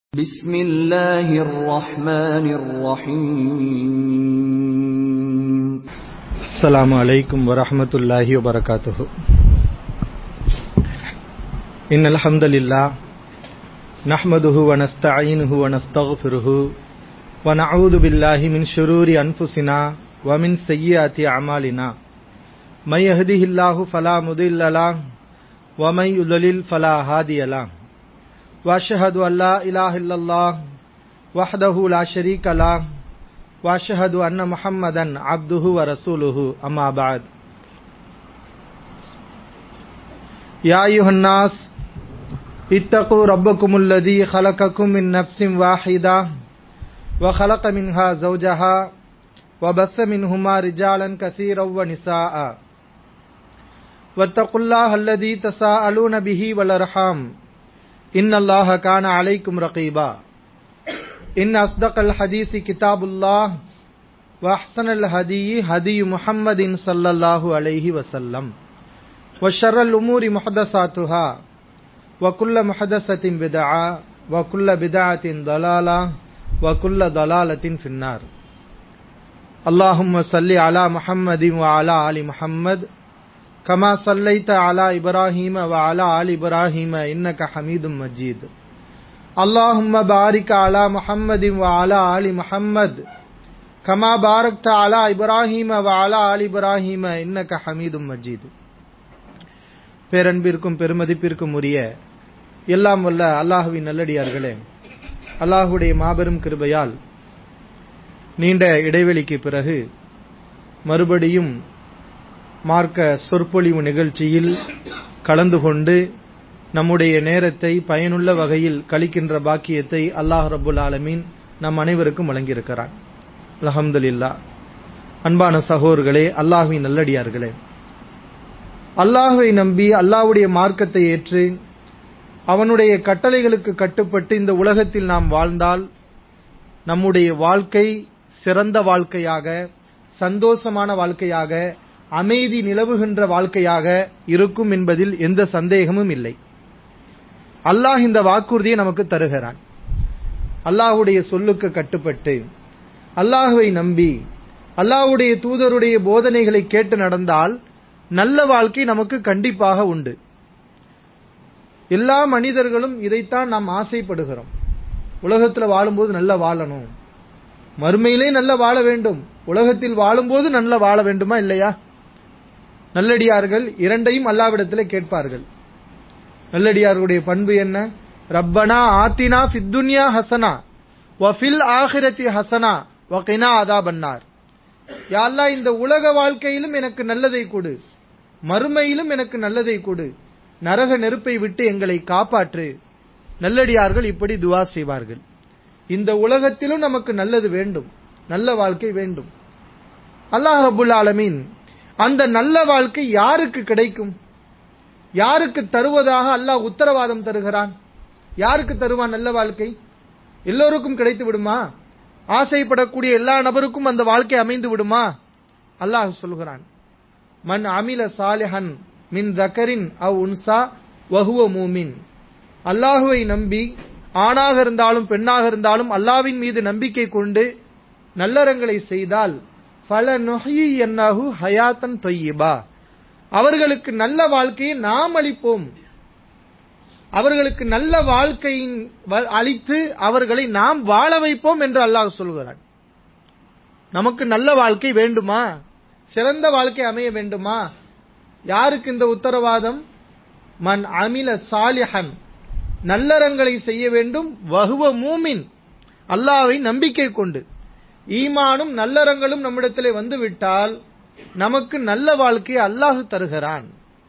بسم الله الرحمن الرحيم السلام عليكم ورحمة الله وبركاته إن الحمد لله نحمده ونستعينه ونستغفره ونعوذ بالله من شرور أنفسنا ومن سيئات أعمالنا من يهده الله فلا مضل له ومن يضلل فلا هادي له واشهد ان لا اله الا الله وحده لا شريك له واشهد ان محمدا عبده ورسوله اما بعد يا ايها الناس اتقوا ربكم الذي خلقكم من نفس واحده وخلق منها زوجها وبث منهما رجالا كثيرا ونساء واتقوا الله الذي تساءلون به والارحام إن الله كان عليكم رقيبا إن أصدق الحديث كتاب الله وأحسن الهدي هدي محمد صلى الله عليه وسلم وشر الأمور محدثاتها وكل محدثة بدعة وكل بدعة ضلالة وكل ضلالة في النار اللهم صل على محمد وعلى آل محمد كما صليت على إبراهيم وعلى آل إبراهيم إنك حميد مجيد اللهم بارك على محمد وعلى آل محمد كما باركت على إبراهيم وعلى آل إبراهيم إنك حميد مجيد பேரன்பிற்கும் பெருமதிப்பிற்கும் உரிய எல்லாம் வல்ல அல்லாஹுவின் நல்லடியார்களே அல்லாஹுடைய மாபெரும் கிருபையால் நீண்ட இடைவெளிக்கு பிறகு மறுபடியும் மார்க்க சொற்பொழிவு நிகழ்ச்சியில் கலந்து கொண்டு நம்முடைய நேரத்தை பயனுள்ள வகையில் கழிக்கின்ற பாக்கியத்தை அல்லாஹ் ரபுல் ஆலமீன் நம் அனைவருக்கும் வழங்கியிருக்கிறான் அலமதுல்லா அன்பான சகோதர்களே அல்லாஹுவின் நல்லடியார்களே அல்லாஹுவை நம்பி அல்லாஹுடைய மார்க்கத்தை ஏற்று அவனுடைய கட்டளைகளுக்கு கட்டுப்பட்டு இந்த உலகத்தில் நாம் வாழ்ந்தால் நம்முடைய வாழ்க்கை சிறந்த வாழ்க்கையாக சந்தோஷமான வாழ்க்கையாக அமைதி நிலவுகின்ற வாழ்க்கையாக இருக்கும் என்பதில் எந்த சந்தேகமும் இல்லை அல்லாஹ் இந்த வாக்குறுதியை நமக்கு தருகிறான் அல்லாஹுடைய சொல்லுக்கு கட்டுப்பட்டு அல்லாஹுவை நம்பி அல்லாஹுடைய தூதருடைய போதனைகளை கேட்டு நடந்தால் நல்ல வாழ்க்கை நமக்கு கண்டிப்பாக உண்டு எல்லா மனிதர்களும் இதைத்தான் நாம் ஆசைப்படுகிறோம் உலகத்தில் வாழும்போது நல்ல வாழணும் மறுமையிலே நல்ல வாழ வேண்டும் உலகத்தில் வாழும்போது நல்ல வாழ வேண்டுமா இல்லையா நல்லடியார்கள் இரண்டையும் அல்லாவிடத்தில் கேட்பார்கள் நல்லடியார்களுடைய பண்பு என்ன ரப்பனா ஆத்தினா ஃபித்துன்யா ஹசனா வஃபில் ஆஹிரத்தி ஹசனா வகைனா அதா பன்னார் யாழ்லா இந்த உலக வாழ்க்கையிலும் எனக்கு நல்லதை கொடு மறுமையிலும் எனக்கு நல்லதை கொடு நரக நெருப்பை விட்டு எங்களை காப்பாற்று நல்லடியார்கள் இப்படி துவா செய்வார்கள் இந்த உலகத்திலும் நமக்கு நல்லது வேண்டும் நல்ல வாழ்க்கை வேண்டும் அல்லாஹ் ரபுல் ஆலமீன் அந்த நல்ல வாழ்க்கை யாருக்கு கிடைக்கும் யாருக்கு தருவதாக அல்லாஹ் உத்தரவாதம் தருகிறான் யாருக்கு தருவான் நல்ல வாழ்க்கை எல்லோருக்கும் கிடைத்து விடுமா ஆசைப்படக்கூடிய எல்லா நபருக்கும் அந்த வாழ்க்கை அமைந்து விடுமா அல்லாஹ் சொல்கிறான் மன் அமில சாலிஹன் மின் தக்கரின் அவ் உன்சா வகுவ மூமின் அல்லாஹுவை நம்பி ஆணாக இருந்தாலும் பெண்ணாக இருந்தாலும் அல்லாவின் மீது நம்பிக்கை கொண்டு நல்லறங்களை செய்தால் பல நொஹி என்னாகு ஹயாத்தன் தொய்யிபா அவர்களுக்கு நல்ல வாழ்க்கையை நாம் அளிப்போம் அவர்களுக்கு நல்ல வாழ்க்கையின் அளித்து அவர்களை நாம் வாழ வைப்போம் என்று அல்லாஹ் சொல்கிறான் நமக்கு நல்ல வாழ்க்கை வேண்டுமா சிறந்த வாழ்க்கை அமைய வேண்டுமா யாருக்கு இந்த உத்தரவாதம் மன் அமில சாலிஹன் நல்லறங்களை செய்ய வேண்டும் வகுவ மூமின் அல்லாவை நம்பிக்கை கொண்டு ஈமானும் நல்லறங்களும் நம்மிடத்திலே வந்துவிட்டால் நமக்கு நல்ல வாழ்க்கையை அல்லாஹு தருகிறான்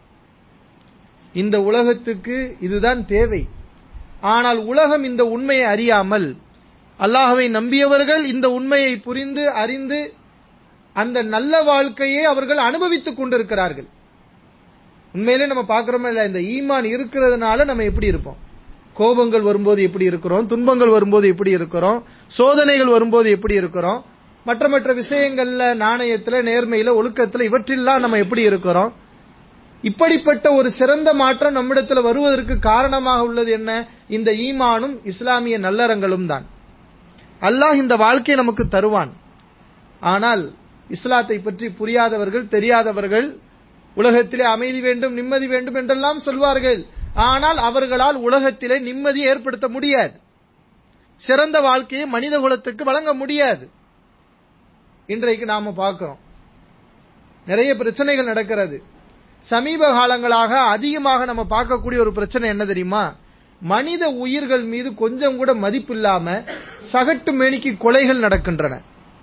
இந்த உலகத்துக்கு இதுதான் தேவை ஆனால் உலகம் இந்த உண்மையை அறியாமல் அல்லாஹவை நம்பியவர்கள் இந்த உண்மையை புரிந்து அறிந்து அந்த நல்ல வாழ்க்கையை அவர்கள் அனுபவித்துக் கொண்டிருக்கிறார்கள் உண்மையிலே நம்ம பார்க்கிறோமா இல்ல இந்த ஈமான் இருக்கிறதுனால நம்ம எப்படி இருப்போம் கோபங்கள் வரும்போது எப்படி இருக்கிறோம் துன்பங்கள் வரும்போது எப்படி இருக்கிறோம் சோதனைகள் வரும்போது எப்படி இருக்கிறோம் மற்ற மற்ற விஷயங்கள்ல நாணயத்துல நேர்மையில ஒழுக்கத்துல இவற்றெல்லாம் நம்ம எப்படி இருக்கிறோம் இப்படிப்பட்ட ஒரு சிறந்த மாற்றம் நம்மிடத்தில் வருவதற்கு காரணமாக உள்ளது என்ன இந்த ஈமானும் இஸ்லாமிய நல்லறங்களும் தான் அல்லாஹ் இந்த வாழ்க்கையை நமக்கு தருவான் ஆனால் இஸ்லாத்தை பற்றி புரியாதவர்கள் தெரியாதவர்கள் உலகத்திலே அமைதி வேண்டும் நிம்மதி வேண்டும் என்றெல்லாம் சொல்வார்கள் ஆனால் அவர்களால் உலகத்திலே நிம்மதி ஏற்படுத்த முடியாது சிறந்த வாழ்க்கையை மனித குலத்துக்கு வழங்க முடியாது இன்றைக்கு நாம பார்க்கிறோம் நிறைய பிரச்சனைகள் நடக்கிறது சமீப காலங்களாக அதிகமாக நம்ம பார்க்கக்கூடிய ஒரு பிரச்சனை என்ன தெரியுமா மனித உயிர்கள் மீது கொஞ்சம் கூட மதிப்பில்லாம சகட்டு மேனிக்கு கொலைகள் நடக்கின்றன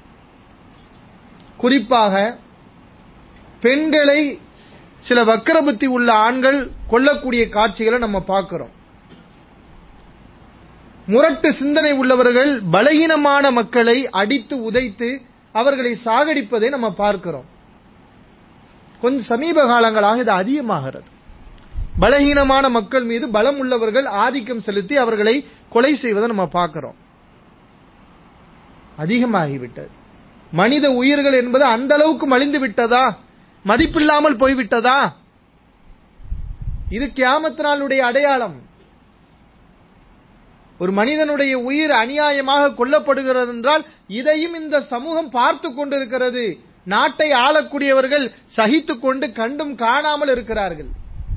குறிப்பாக பெண்களை சில வக்கரபுத்தி உள்ள ஆண்கள் கொல்லக்கூடிய காட்சிகளை நம்ம பார்க்கிறோம் முரட்டு சிந்தனை உள்ளவர்கள் பலகீனமான மக்களை அடித்து உதைத்து அவர்களை சாகடிப்பதை நம்ம பார்க்கிறோம் கொஞ்சம் சமீப காலங்களாக இது அதிகமாகிறது பலகீனமான மக்கள் மீது பலம் உள்ளவர்கள் ஆதிக்கம் செலுத்தி அவர்களை கொலை செய்வதை நம்ம பார்க்கிறோம் அதிகமாகிவிட்டது மனித உயிர்கள் என்பது அந்த அளவுக்கு மலிந்து விட்டதா மதிப்பில்லாமல் போய்விட்டதா இது கியாமத் நாளுடைய அடையாளம் ஒரு மனிதனுடைய உயிர் அநியாயமாக கொல்லப்படுகிறது என்றால் இதையும் இந்த சமூகம் பார்த்து கொண்டிருக்கிறது நாட்டை ஆளக்கூடியவர்கள் சகித்துக் கொண்டு கண்டும் காணாமல் இருக்கிறார்கள்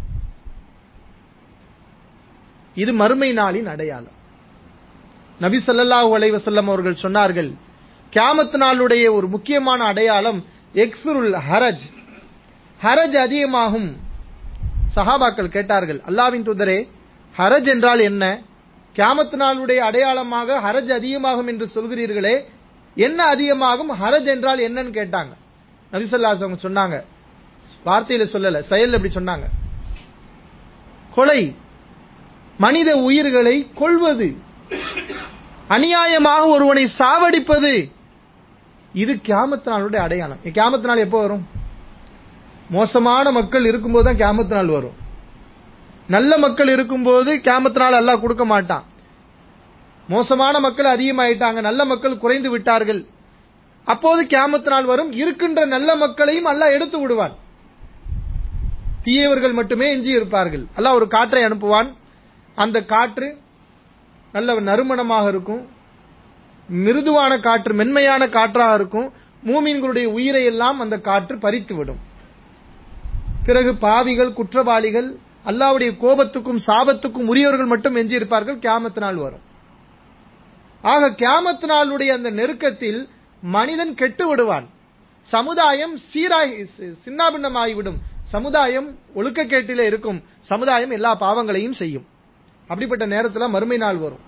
இது மறுமை நாளின் அடையாளம் நபி ஸல்லல்லாஹு அலைஹி வஸல்லம் அவர்கள் சொன்னார்கள் கியாமத் நாளுடைய ஒரு முக்கியமான அடையாளம் எக்ஸுருல் ஹரஜ் ஹரஜ் அதிகமாகும் சஹாபாக்கள் கேட்டார்கள் அல்லாவின் தூதரே ஹரஜ் என்றால் என்ன கியாமத் நாளுடைய அடையாளமாக ஹரஜ் அதிகமாகும் என்று சொல்கிறீர்களே என்ன அதிகமாகும் ஹரஜ் என்றால் என்னன்னு கேட்டாங்க நபிசல்லாஸ் அவங்க சொன்னாங்க வார்த்தையில சொல்லல செயல் அப்படி சொன்னாங்க கொலை மனித உயிர்களை கொள்வது அநியாயமாக ஒருவனை சாவடிப்பது இது கியாமத் நாளுடைய அடையாளம் கியாமத் நாள் எப்போ வரும் மோசமான மக்கள் இருக்கும்போது தான் கியாமத் நாள் வரும் நல்ல மக்கள் இருக்கும்போது கியாமத் நாள் அல்லாஹ் கொடுக்க மாட்டான் மோசமான மக்கள் அதிகமாயிட்டாங்க நல்ல மக்கள் குறைந்து விட்டார்கள் அப்போது கியாமத் நாள் வரும் இருக்கின்ற நல்ல மக்களையும் அல்லாஹ் எடுத்து விடுவான் தீயவர்கள் மட்டுமே எஞ்சி இருப்பார்கள் அல்லாஹ் ஒரு காற்றை அனுப்புவான் அந்த காற்று நல்ல நறுமணமாக இருக்கும் மிருதுவான காற்று மென்மையான காற்றாக இருக்கும் மூமின்களுடைய உயிரை எல்லாம் அந்த காற்று பறித்து விடும் பிறகு பாவிகள் குற்றவாளிகள் அல்லாவுடைய கோபத்துக்கும் சாபத்துக்கும் உரியவர்கள் மட்டும் எஞ்சி இருப்பார்கள் கியாமத் நாள் வரும் ஆக கியாமத் நாளுடைய அந்த நெருக்கத்தில் மனிதன் கெட்டு விடுவான் சமுதாயம் சீராகி சின்னாபின்னமாகிவிடும் சமுதாயம் ஒழுக்கக்கேட்டிலே இருக்கும் சமுதாயம் எல்லா பாவங்களையும் செய்யும் அப்படிப்பட்ட நேரத்தில் மறுமை நாள் வரும்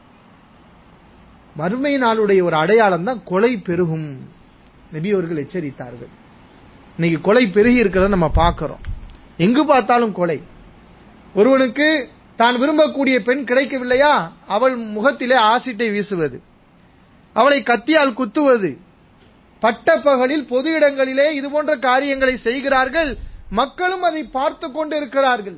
மறுமை நாளுடைய ஒரு அடையாளம் தான் கொலை பெருகும் நபி அவர்கள் எச்சரித்தார்கள் இன்னைக்கு கொலை பெருகி இருக்கிறத நம்ம பார்க்கிறோம் எங்கு பார்த்தாலும் கொலை ஒருவனுக்கு தான் விரும்பக்கூடிய பெண் கிடைக்கவில்லையா அவள் முகத்திலே ஆசிட்டை வீசுவது அவளை கத்தியால் குத்துவது பட்ட பகலில் பொது இடங்களிலே இது போன்ற காரியங்களை செய்கிறார்கள் மக்களும் அதை பார்த்து கொண்டு இருக்கிறார்கள்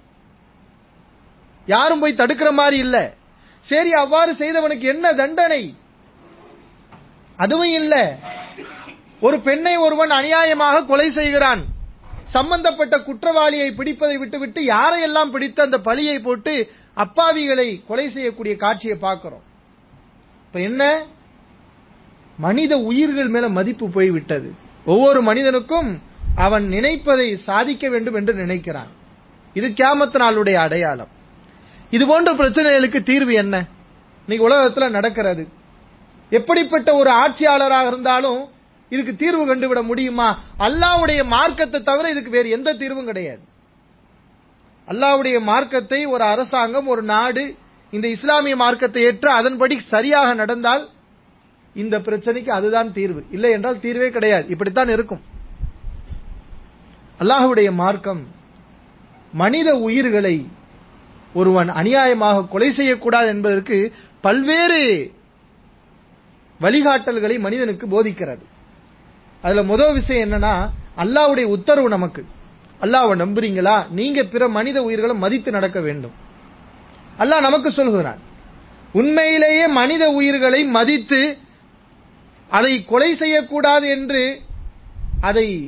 யாரும் போய் தடுக்கிற மாதிரி இல்ல சரி அவ்வாறு செய்தவனுக்கு என்ன தண்டனை அதுவும் இல்ல ஒரு பெண்ணை ஒருவன் அநியாயமாக கொலை செய்கிறான் சம்பந்தப்பட்ட குற்றவாளியை பிடிப்பதை விட்டுவிட்டு யாரையெல்லாம் பிடித்து அந்த பழியை போட்டு அப்பாவிகளை கொலை செய்யக்கூடிய காட்சியை பார்க்கிறோம் இப்ப என்ன மனித உயிர்கள் மேல மதிப்பு போய்விட்டது ஒவ்வொரு மனிதனுக்கும் அவன் நினைப்பதை சாதிக்க வேண்டும் என்று நினைக்கிறான் இது கியாமத்து நாளுடைய அடையாளம் இது போன்ற பிரச்சனைகளுக்கு தீர்வு என்ன இன்னைக்கு உலகத்துல நடக்கிறது எப்படிப்பட்ட ஒரு ஆட்சியாளராக இருந்தாலும் இதுக்கு தீர்வு கண்டுவிட முடியுமா அல்லாவுடைய மார்க்கத்தை தவிர இதுக்கு வேறு எந்த தீர்வும் கிடையாது அல்லாவுடைய மார்க்கத்தை ஒரு அரசாங்கம் ஒரு நாடு இந்த இஸ்லாமிய மார்க்கத்தை ஏற்று அதன்படி சரியாக நடந்தால் இந்த பிரச்சனைக்கு அதுதான் தீர்வு இல்லை என்றால் தீர்வே கிடையாது இப்படித்தான் இருக்கும் அல்லாஹுடைய மார்க்கம் மனித உயிர்களை ஒருவன் அநியாயமாக கொலை செய்யக்கூடாது என்பதற்கு பல்வேறு வழிகாட்டல்களை மனிதனுக்கு போதிக்கிறது அதுல முதல் விஷயம் என்னன்னா அல்லாவுடைய உத்தரவு நமக்கு அல்லாவை நம்புறீங்களா நீங்க பிற மனித உயிர்களை மதித்து நடக்க வேண்டும் அல்லாஹ் நமக்கு சொல்கிறான் உண்மையிலேயே மனித உயிர்களை மதித்து அதை கொலை செய்யக்கூடாது என்று அதை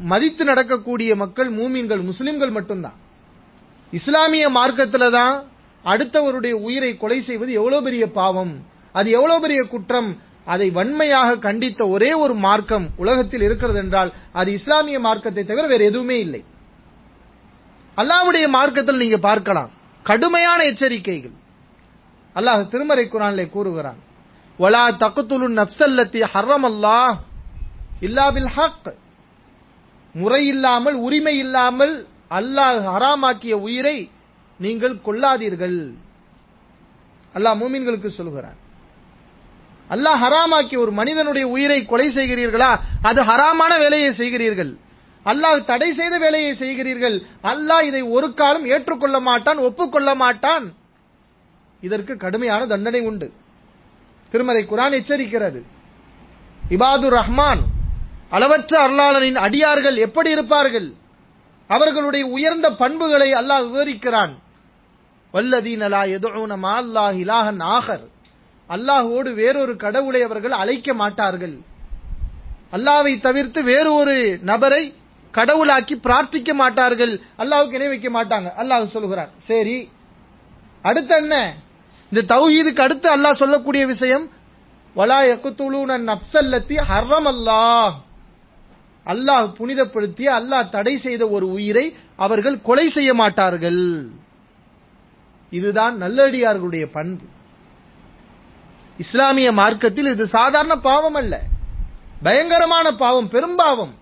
மதித்து நடக்கக்கூடிய மக்கள் மூமின்கள் முஸ்லிம்கள் மட்டும்தான் இஸ்லாமிய மார்க்கத்துல தான் அடுத்தவருடைய உயிரை கொலை செய்வது எவ்வளவு பெரிய பாவம் அது எவ்வளவு பெரிய குற்றம் அதை வன்மையாக கண்டித்த ஒரே ஒரு மார்க்கம் உலகத்தில் இருக்கிறது என்றால் அது இஸ்லாமிய மார்க்கத்தை தவிர வேற எதுவுமே இல்லை அல்லாஹ்வுடைய மார்க்கத்தில் நீங்க பார்க்கலாம் கடுமையான எச்சரிக்கைகள் அல்லாஹ் திருமறை குரானிலே கூறுகிறான் வலா தக்துலு நப்சல்லத்தி ஹர்ரம் அல்லாஹ் இல்லா பில் ஹக் முறை இல்லாமல் உரிமை இல்லாமல் அல்லாஹ் ஹராமாக்கிய உயிரை நீங்கள் கொல்லாதீர்கள் அல்லாஹ் மூமின்களுக்கு சொல்கிறான் அல்லாஹ் ஹராமாக்கிய ஒரு மனிதனுடைய உயிரை கொலை செய்கிறீர்களா அது ஹராமான வேலையை செய்கிறீர்கள் அல்லாஹ் தடை செய்த வேலையை செய்கிறீர்கள் அல்லாஹ் இதை ஒரு காலம் ஏற்றுக்கொள்ள மாட்டான் ஒப்புக்கொள்ள மாட்டான் இதற்கு கடுமையான தண்டனை உண்டு திருமறை குரான் எச்சரிக்கிறது இபாதுர் ரஹ்மான் அளவற்ற அருளாளனின் அடியார்கள் எப்படி இருப்பார்கள் அவர்களுடைய உயர்ந்த பண்புகளை அல்லாஹ் விவரிக்கிறான் வல்லதீன லா யதுஊன மா அல்லாஹ் இலாஹன் ஆகர் அல்லாஹ்வோடு வேறொரு கடவுளை அவர்கள் அழைக்க மாட்டார்கள் அல்லாவை தவிர்த்து வேறு ஒரு நபரை கடவுளாக்கி பிரார்த்திக்க மாட்டார்கள் அல்லாஹ்வுக்கு இணை வைக்க மாட்டாங்க அல்லாஹ் சொல்கிறான் சரி அடுத்து என்ன இந்த தௌஹீதுக்கு அடுத்து அல்லாஹ் சொல்லக்கூடிய விஷயம் வலா யக்துலூன நப்சல்லத்தி ஹர்ரம் அல்லாஹ் அல்லாஹ் புனிதப்படுத்திய அல்லாஹ் தடை செய்த ஒரு உயிரை அவர்கள் கொலை செய்ய மாட்டார்கள் இதுதான் நல்லடியார்களுடைய பண்பு இஸ்லாமிய மார்க்கத்தில் இது சாதாரண பாவம் அல்ல பயங்கரமான பாவம் பெரும்பாவம்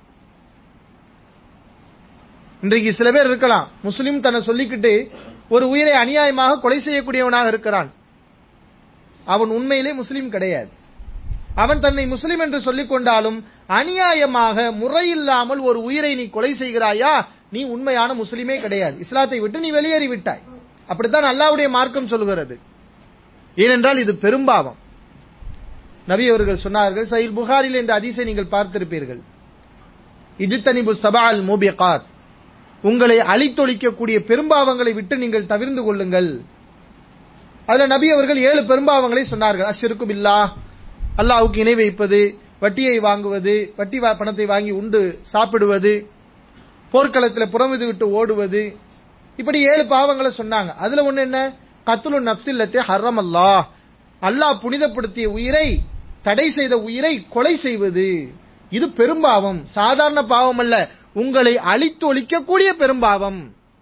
இன்றைக்கு சில பேர் இருக்கலாம் முஸ்லிம் தன்னை சொல்லிக்கிட்டு ஒரு உயிரை அநியாயமாக கொலை செய்யக்கூடியவனாக இருக்கிறான் அவன் உண்மையிலே முஸ்லிம் கிடையாது அவன் தன்னை முஸ்லிம் என்று சொல்லிக் கொண்டாலும் அநியாயமாக முறையில்லாமல் ஒரு உயிரை நீ கொலை செய்கிறாயா நீ உண்மையான முஸ்லிமே கிடையாது இஸ்லாத்தை விட்டு நீ வெளியேறி விட்டாய் அப்படித்தான் அல்லாவுடைய மார்க்கம் சொல்கிறது ஏனென்றால் இது பெரும்பாவம் நபி அவர்கள் சொன்னார்கள் சயில் புகாரில் என்ற அதிசை நீங்கள் பார்த்திருப்பீர்கள் இஜித்தனிபு சபால் மூபியகாத் உங்களை அழித்தொழிக்கக்கூடிய பெரும்பாவங்களை விட்டு நீங்கள் தவிர்ந்து கொள்ளுங்கள் அதுல நபி அவர்கள் ஏழு பெரும்பாவங்களை சொன்னார்கள் அஷ்ருக்கு பில்லா அல்லாஹ்வுக்கு இணை வைப்பது வட்டியை வாங்குவது வட்டி வா- பணத்தை வாங்கி உண்டு சாப்பிடுவது போர்க்களத்தில் புறமிது விட்டு ஓடுவது இப்படி ஏழு பாவங்களை சொன்னாங்க அதுல ஒண்ணு என்ன கத்துலு நப்சில்லத்தை ஹர்ரம் அல்லாஹ் அல்லாஹ் புனிதப்படுத்திய உயிரை தடை செய்த உயிரை கொலை செய்வது இது பெரும்பாவம் சாதாரண பாவம் அல்ல உங்களை அழித்து ஒழிக்கக்கூடிய பெரும்பாவம்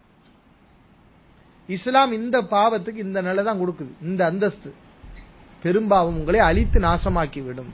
இஸ்லாம் இந்த பாவத்துக்கு இந்த நிலை தான் கொடுக்குது இந்த அந்தஸ்து பெரும்பாவம் உங்களை அழித்து நாசமாக்கி விடும்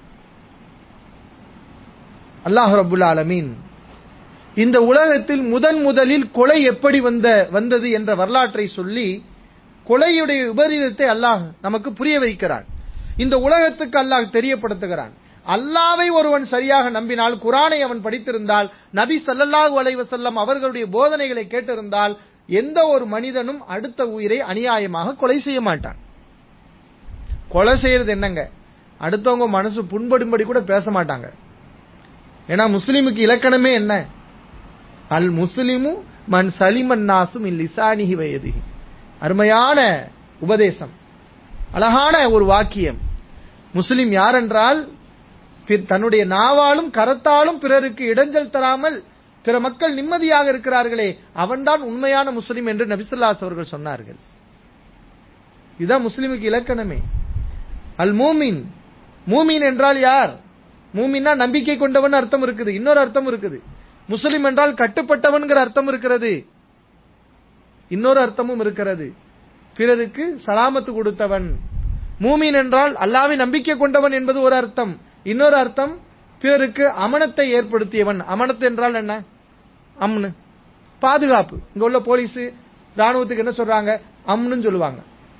அல்லாஹ் ரபுல் ஆலமீன் இந்த உலகத்தில் முதன் முதலில் கொலை எப்படி வந்த வந்தது என்ற வரலாற்றை சொல்லி கொலையுடைய விபரீதத்தை அல்லாஹ் நமக்கு புரிய வைக்கிறான் இந்த உலகத்துக்கு அல்லாஹ் தெரியப்படுத்துகிறான் அல்லாவை ஒருவன் சரியாக நம்பினால் குரானை அவன் படித்திருந்தால் நபி ஸல்லல்லாஹு அலைஹி வஸல்லம் அவர்களுடைய போதனைகளை கேட்டிருந்தால் எந்த ஒரு மனிதனும் அடுத்த உயிரை அநியாயமாக கொலை செய்ய மாட்டான் கொலை செய்யறது என்னங்க அடுத்தவங்க மனசு புண்படும்படி கூட பேச மாட்டாங்க ஏன்னா முஸ்லிமுக்கு இலக்கணமே என்ன அல் முஸ்லிமு மன் சலிமன் நாசும் இல் லிசானிஹி வயதிஹி அருமையான உபதேசம் அழகான ஒரு வாக்கியம் முஸ்லிம் யார் என்றால் பிற- தன்னுடைய நாவாலும் கரத்தாலும் பிறருக்கு இடைஞ்சல் தராமல் பிற மக்கள் நிம்மதியாக இருக்கிறார்களே அவன்தான் உண்மையான முஸ்லிம் என்று நபிசுல்லாஸ் அவர்கள் சொன்னார்கள் இதுதான் முஸ்லிமுக்கு இலக்கணமே அல் மூமின் மூமின் என்றால் யார் மூமின்னா நம்பிக்கை கொண்டவன் அர்த்தம் இருக்குது இன்னொரு அர்த்தம் இருக்குது முஸ்லிம் என்றால் கட்டுப்பட்டவன்கிற அர்த்தம் இருக்கிறது இன்னொரு அர்த்தமும் இருக்கிறது பிறருக்கு சலாமத்து கொடுத்தவன் மூமின் என்றால் அல்லாவை நம்பிக்கை கொண்டவன் என்பது ஒரு அர்த்தம் இன்னொரு அர்த்தம் பிறருக்கு அமனத்தை ஏற்படுத்தியவன் அமனத்து என்றால் என்ன அம்னு பாதுகாப்பு இங்க உள்ள போலீஸ் ராணுவத்துக்கு என்ன சொல்றாங்க அம்னு சொல்லுவாங்க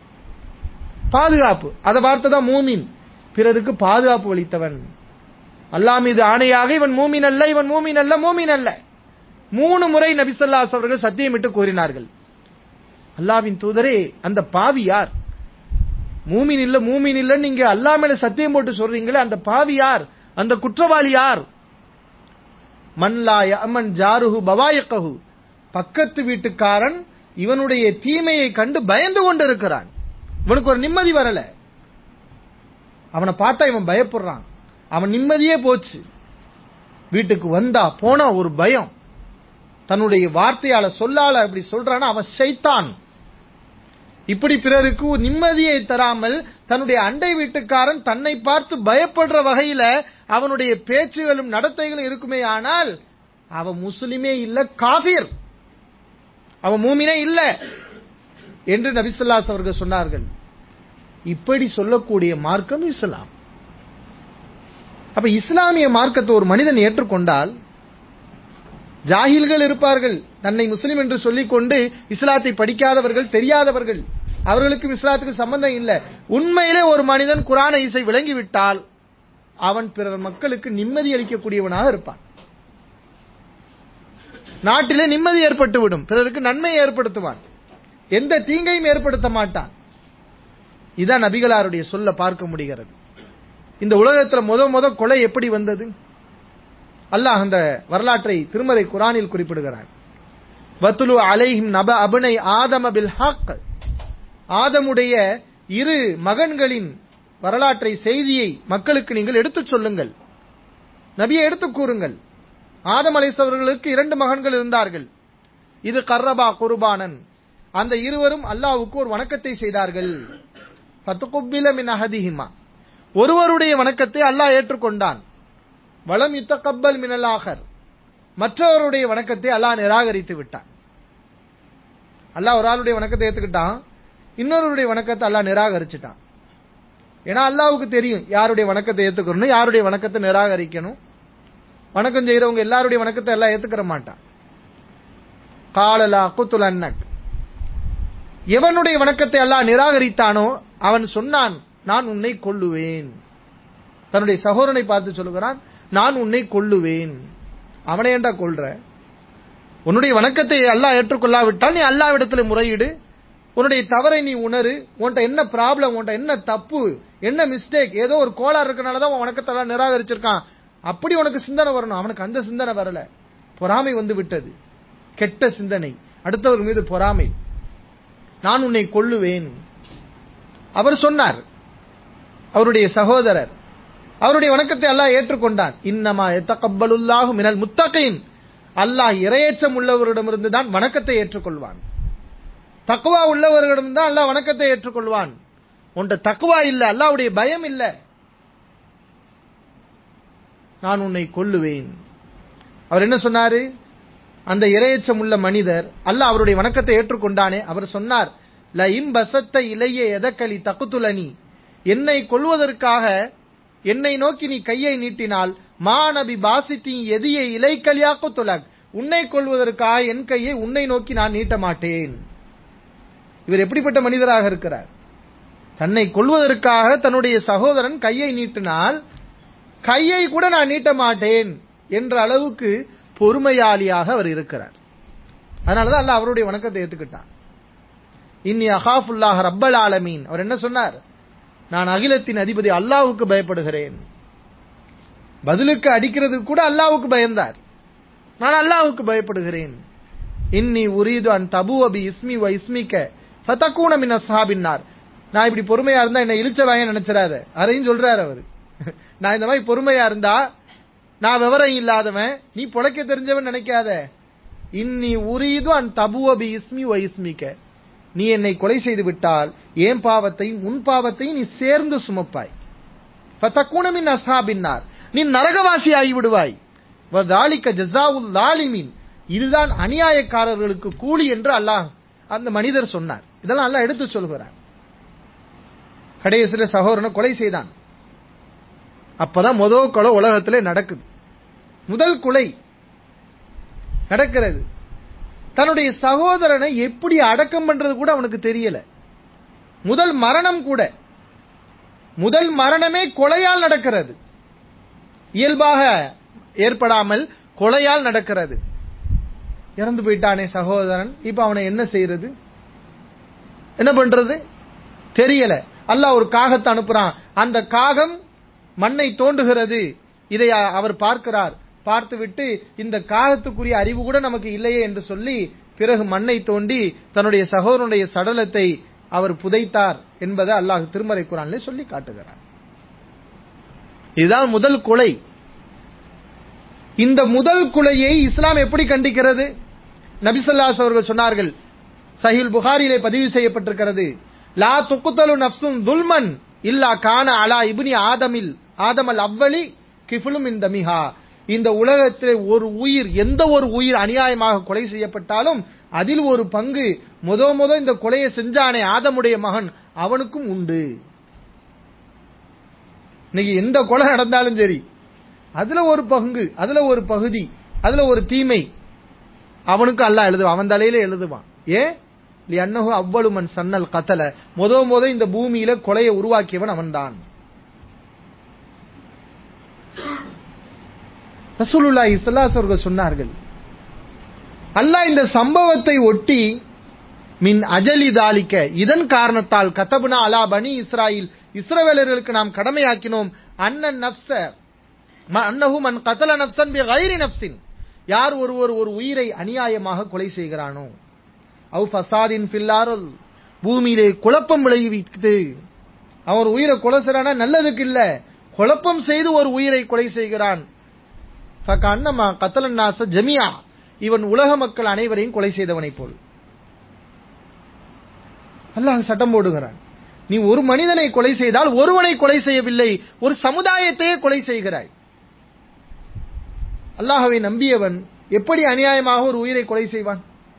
பாதுகாப்பு அதை வார்த்தை தான் மூமின் பிறருக்கு பாதுகாப்பு அளித்தவன் அல்லாஹ் மீது ஆணையாக இவன் மூமின் அல்ல இவன் மூமின் அல்ல மூமின் அல்ல மூணு முறை நபிசல்லாஸ் அவர்கள் சத்தியமிட்டு கூறினார்கள் அல்லாவின் தூதரே அந்த பாவி யார் மூமின் இல்ல மூமின் இல்ல நீங்க அல்லாஹ் மேல சத்தியம் போட்டு சொல்றீங்களே அந்த பாவி யார் அந்த குற்றவாளி யார் மன்லா யமன் ஜாருஹு பவாயக்கஹு பக்கத்து வீட்டுக்காரன் இவனுடைய தீமையை கண்டு பயந்து கொண்டு இருக்கிறான் இவனுக்கு ஒரு நிம்மதி வரல அவனை பார்த்தா இவன் பயப்படுறான் அவன் நிம்மதியே போச்சு வீட்டுக்கு வந்தா போனா ஒரு பயம் தன்னுடைய வார்த்தையால சொல்லால அப்படி சொல்றானா அவன் ஷைத்தான் இப்படி பிறருக்கு ஒரு நிம்மதியை தராமல் தன்னுடைய அண்டை வீட்டுக்காரன் தன்னை பார்த்து பயப்படுற வகையில அவனுடைய பேச்சுகளும் நடத்தைகளும் இருக்குமே ஆனால் அவன் முஸ்லிமே இல்ல காபிர் அவன் மூமினே இல்ல என்று நபிசுல்லாஸ் அவர்கள் சொன்னார்கள் இப்படி சொல்லக்கூடிய மார்க்கம் இஸ்லாம் அப்ப இஸ்லாமிய மார்க்கத்தை ஒரு மனிதன் ஏற்றுக்கொண்டால் ஜாகில்கள் இருப்பார்கள் தன்னை முஸ்லிம் என்று சொல்லிக்கொண்டு இஸ்லாத்தை படிக்காதவர்கள் தெரியாதவர்கள் அவர்களுக்கும் இஸ்லாத்துக்கு சம்பந்தம் இல்ல உண்மையிலே ஒரு மனிதன் குரான இசை விளங்கிவிட்டால் அவன் பிறர் மக்களுக்கு நிம்மதி அளிக்கக்கூடியவனாக இருப்பான் நாட்டிலே நிம்மதி ஏற்பட்டுவிடும் பிறருக்கு நன்மை ஏற்படுத்துவான் எந்த தீங்கையும் ஏற்படுத்த மாட்டான் இதான் நபிகளாருடைய சொல்ல பார்க்க முடிகிறது இந்த உலகத்துல முத முத கொலை எப்படி வந்தது அல்லாஹ் அந்த வரலாற்றை திருமறை குரானில் குறிப்பிடுகிறான் வத்துலு அலைஹிம் நப அபனை ஆதம பில் ஹக் ஆதமுடைய இரு மகன்களின் வரலாற்றை செய்தியை மக்களுக்கு நீங்கள் எடுத்துச் சொல்லுங்கள் நபியை எடுத்துக் கூறுங்கள் ஆதம் அலைசவர்களுக்கு இரண்டு மகன்கள் இருந்தார்கள் இது கர்ரபா குர்பானன் அந்த இருவரும் அல்லாவுக்கு ஒரு வணக்கத்தை செய்தார்கள் பத்துகுப்பில மின் அஹதிஹிமா ஒருவருடைய வணக்கத்தை அல்லாஹ் ஏற்றுக்கொண்டான் வளம் யுத்த கப்பல் மினலாகர் மற்றவருடைய வணக்கத்தை அல்லாஹ் நிராகரித்து விட்டான் அல்லாஹ் ஒரு ஆளுடைய வணக்கத்தை ஏத்துக்கிட்டான் இன்னொருடைய வணக்கத்தை அல்லாஹ் நிராகரிச்சுட்டான் ஏன்னா அல்லாவுக்கு தெரியும் யாருடைய வணக்கத்தை ஏத்துக்கணும் யாருடைய வணக்கத்தை நிராகரிக்கணும் வணக்கம் செய்யறவங்க எல்லாருடைய வணக்கத்தை எல்லாம் ஏத்துக்கிற மாட்டான் காலலா குத்துல் அன்னக் எவனுடைய வணக்கத்தை எல்லாம் நிராகரித்தானோ அவன் சொன்னான் நான் உன்னை கொல்லுவேன் தன்னுடைய சகோதரனை பார்த்து சொல்லுகிறான் நான் உன்னை கொல்லுவேன் அவனை ஏண்டா கொல்ற உன்னுடைய வணக்கத்தை அல்லாஹ் ஏற்றுக்கொள்ளாவிட்டால் நீ அல்லாவிடத்தில் முறையிடு உன்னுடைய தவறை நீ உணரு உன்ட்ட என்ன ப்ராப்ளம் உன்ட்ட என்ன தப்பு என்ன மிஸ்டேக் ஏதோ ஒரு கோளாறு இருக்கனால தான் உன் வணக்கத்தை எல்லாம் நிராகரிச்சிருக்கான் அப்படி உனக்கு சிந்தனை வரணும் அவனுக்கு அந்த சிந்தனை வரல பொறாமை வந்து விட்டது கெட்ட சிந்தனை அடுத்தவர் மீது பொறாமை நான் உன்னை கொல்லுவேன் அவர் சொன்னார் அவருடைய சகோதரர் அவருடைய வணக்கத்தை அல்லாஹ் ஏற்றுக்கொண்டான் இன்னமா எத்தகப்பலுல்லாஹு மினல் முத்தகைன் அல்லாஹ் இரையேச்சம் உள்ளவரிடமிருந்து தான் வணக்கத்தை ஏற்றுக்கொள்வான் தக்குவா உள்ளவர்களிடம் தான் அல்லாஹ் வணக்கத்தை ஏற்றுக்கொள்வான் உன்ட தக்குவா இல்ல அல்லாவுடைய பயம் இல்ல நான் உன்னை கொல்லுவேன் அவர் என்ன சொன்னாரு அந்த இரையச்சம் உள்ள மனிதர் அல்லாஹ் அவருடைய வணக்கத்தை ஏற்றுக்கொண்டானே அவர் சொன்னார் ல இம் பசத்த இலைய எதக்களி தகுத்துலனி என்னை கொல்வதற்காக என்னை நோக்கி நீ கையை நீட்டினால் மா நபி பாசித்தி எதிய இலைக்கலியாக்கு துலக் உன்னை கொள்வதற்காக என் கையை உன்னை நோக்கி நான் நீட்ட மாட்டேன் இவர் எப்படிப்பட்ட மனிதராக இருக்கிறார் தன்னை கொள்வதற்காக தன்னுடைய சகோதரன் கையை நீட்டினால் கையை கூட நான் நீட்ட மாட்டேன் என்ற அளவுக்கு பொறுமையாளியாக அவர் இருக்கிறார் அதனாலதான் அல்ல அவருடைய வணக்கத்தை ஏத்துக்கிட்டான் இன்னி அஹாஃபுல்லாஹ் ரப்பல் ஆலமீன் அவர் என்ன சொன்னார் நான் அகிலத்தின் அதிபதி அல்லாவுக்கு பயப்படுகிறேன் பதிலுக்கு அடிக்கிறது கூட அல்லாவுக்கு பயந்தார் நான் அல்லாவுக்கு பயப்படுகிறேன் இன்னி உரீது அன் தபு அபி இஸ்மி வ இஸ்மிக்க ஃபதக்கூன மின் அஸ்ஹாபின்னார் நான் இப்படி பொறுமையா இருந்தா என்ன இழிச்ச வாங்க நினைச்சிடாத அதையும் சொல்றாரு அவரு நான் இந்த மாதிரி பொறுமையா இருந்தா நான் விவரம் இல்லாதவன் நீ பொழைக்க தெரிஞ்சவன் நினைக்காத இன்னி உரீது அன் தபு அபி இஸ்மி வ இஸ்மிக்க நீ என்னை கொலை செய்து விட்டால் ஏன் பாவத்தையும் உன் பாவத்தையும் நீ சேர்ந்து சுமப்பாய் ஃபதக்கூனமின் அஸ்ஹாபின்னார் நீ நரகவாசி ஆகி விடுவாய் வதாலிக்க ஜஸாவுல் லாலிமின் இதுதான் அநியாயக்காரர்களுக்கு கூலி என்று அல்லாஹ் அந்த மனிதர் சொன்னார் இதெல்லாம் அல்லாஹ் எடுத்து சொல்கிறார் கடைசியில சகோதரனை கொலை செய்தான் அப்பதான் முதல் கொலை உலகத்திலே நடக்குது முதல் கொலை நடக்கிறது தன்னுடைய சகோதரனை எப்படி அடக்கம் பண்றது கூட அவனுக்கு தெரியல முதல் மரணம் கூட முதல் மரணமே கொலையால் நடக்கிறது இயல்பாக ஏற்படாமல் கொலையால் நடக்கிறது இறந்து போயிட்டானே சகோதரன் இப்ப அவனை என்ன செய்யறது என்ன பண்றது தெரியல அல்லாஹ் ஒரு காகத்தை அனுப்புறான் அந்த காகம் மண்ணை தோண்டுகிறது இதை அவர் பார்க்கிறார் பார்த்துவிட்டு இந்த காகத்துக்குரிய அறிவு கூட நமக்கு இல்லையே என்று சொல்லி பிறகு மண்ணை தோண்டி தன்னுடைய சகோதரனுடைய சடலத்தை அவர் புதைத்தார் என்பதை அல்லாஹ் திருமறை குரான்ல சொல்லி காட்டுகிறார் இதுதான் முதல் கொலை இந்த முதல் கொலையை இஸ்லாம் எப்படி கண்டிக்கிறது நபிசல்லாஸ் அவர்கள் சொன்னார்கள் சஹில் புகாரிலே பதிவு செய்யப்பட்டிருக்கிறது லா துக்குத்தலு நப்சும் துல்மன் இல்லா கான அலா இப்னி ஆதமில் ஆதமல் அவ்வளி கிஃபுலும் இந்த மிஹா இந்த உலகத்திலே ஒரு உயிர் எந்த ஒரு உயிர் அநியாயமாக கொலை செய்யப்பட்டாலும் அதில் ஒரு பங்கு முத முத இந்த கொலையை செஞ்சானே ஆதமுடைய மகன் அவனுக்கும் உண்டு இன்னைக்கு எந்த கொலை நடந்தாலும் சரி அதுல ஒரு பங்கு அதுல ஒரு பகுதி அதுல ஒரு தீமை அவனுக்கு அல்லாஹ் எழுதுவான் அவன் தலையில எழுதுவான் ஏன் அன்னஹு அவ்வளவு மன் சன்னல் கத்தல முத முத இந்த பூமியில கொலையை உருவாக்கியவன் அவன்தான் ரசூலுல்லாஹி ஸல்லல்லாஹு அவர்கள் சொன்னார்கள் அல்லாஹ் இந்த சம்பவத்தை ஒட்டி மின் அஜலி தாலிக்க இதன் காரணத்தால் கதபுனா அலா பனி இஸ்ராயில் இஸ்ரவேலர்களுக்கு நாம் கடமையாக்கினோம் அண்ணன் நப்ச அன்னஹு மன் கத்தல நப்சன் பி கைரி நப்சின் யார் ஒருவர் ஒரு உயிரை அநியாயமாக கொலை செய்கிறானோ அவு ஃபசாதின் ஃபில்லாருல் பூமியிலே குழப்பம் விளைவித்து அவர் உயிரை கொலை செய்றானா நல்லதுக்கு இல்ல குழப்பம் செய்து ஒரு உயிரை கொலை செய்கிறான் அன்னமா கத்தலன் நாச ஜமியா இவன் உலக மக்கள் அனைவரையும் கொலை செய்தவனைப் போல் அல்லாஹ் சட்டம் போடுகிறான் நீ ஒரு மனிதனை கொலை செய்தால் ஒருவனை கொலை செய்யவில்லை ஒரு சமுதாயத்தையே கொலை செய்கிறாய் அல்லாஹவை நம்பியவன் எப்படி அநியாயமாக ஒரு உயிரை கொலை செய்வான்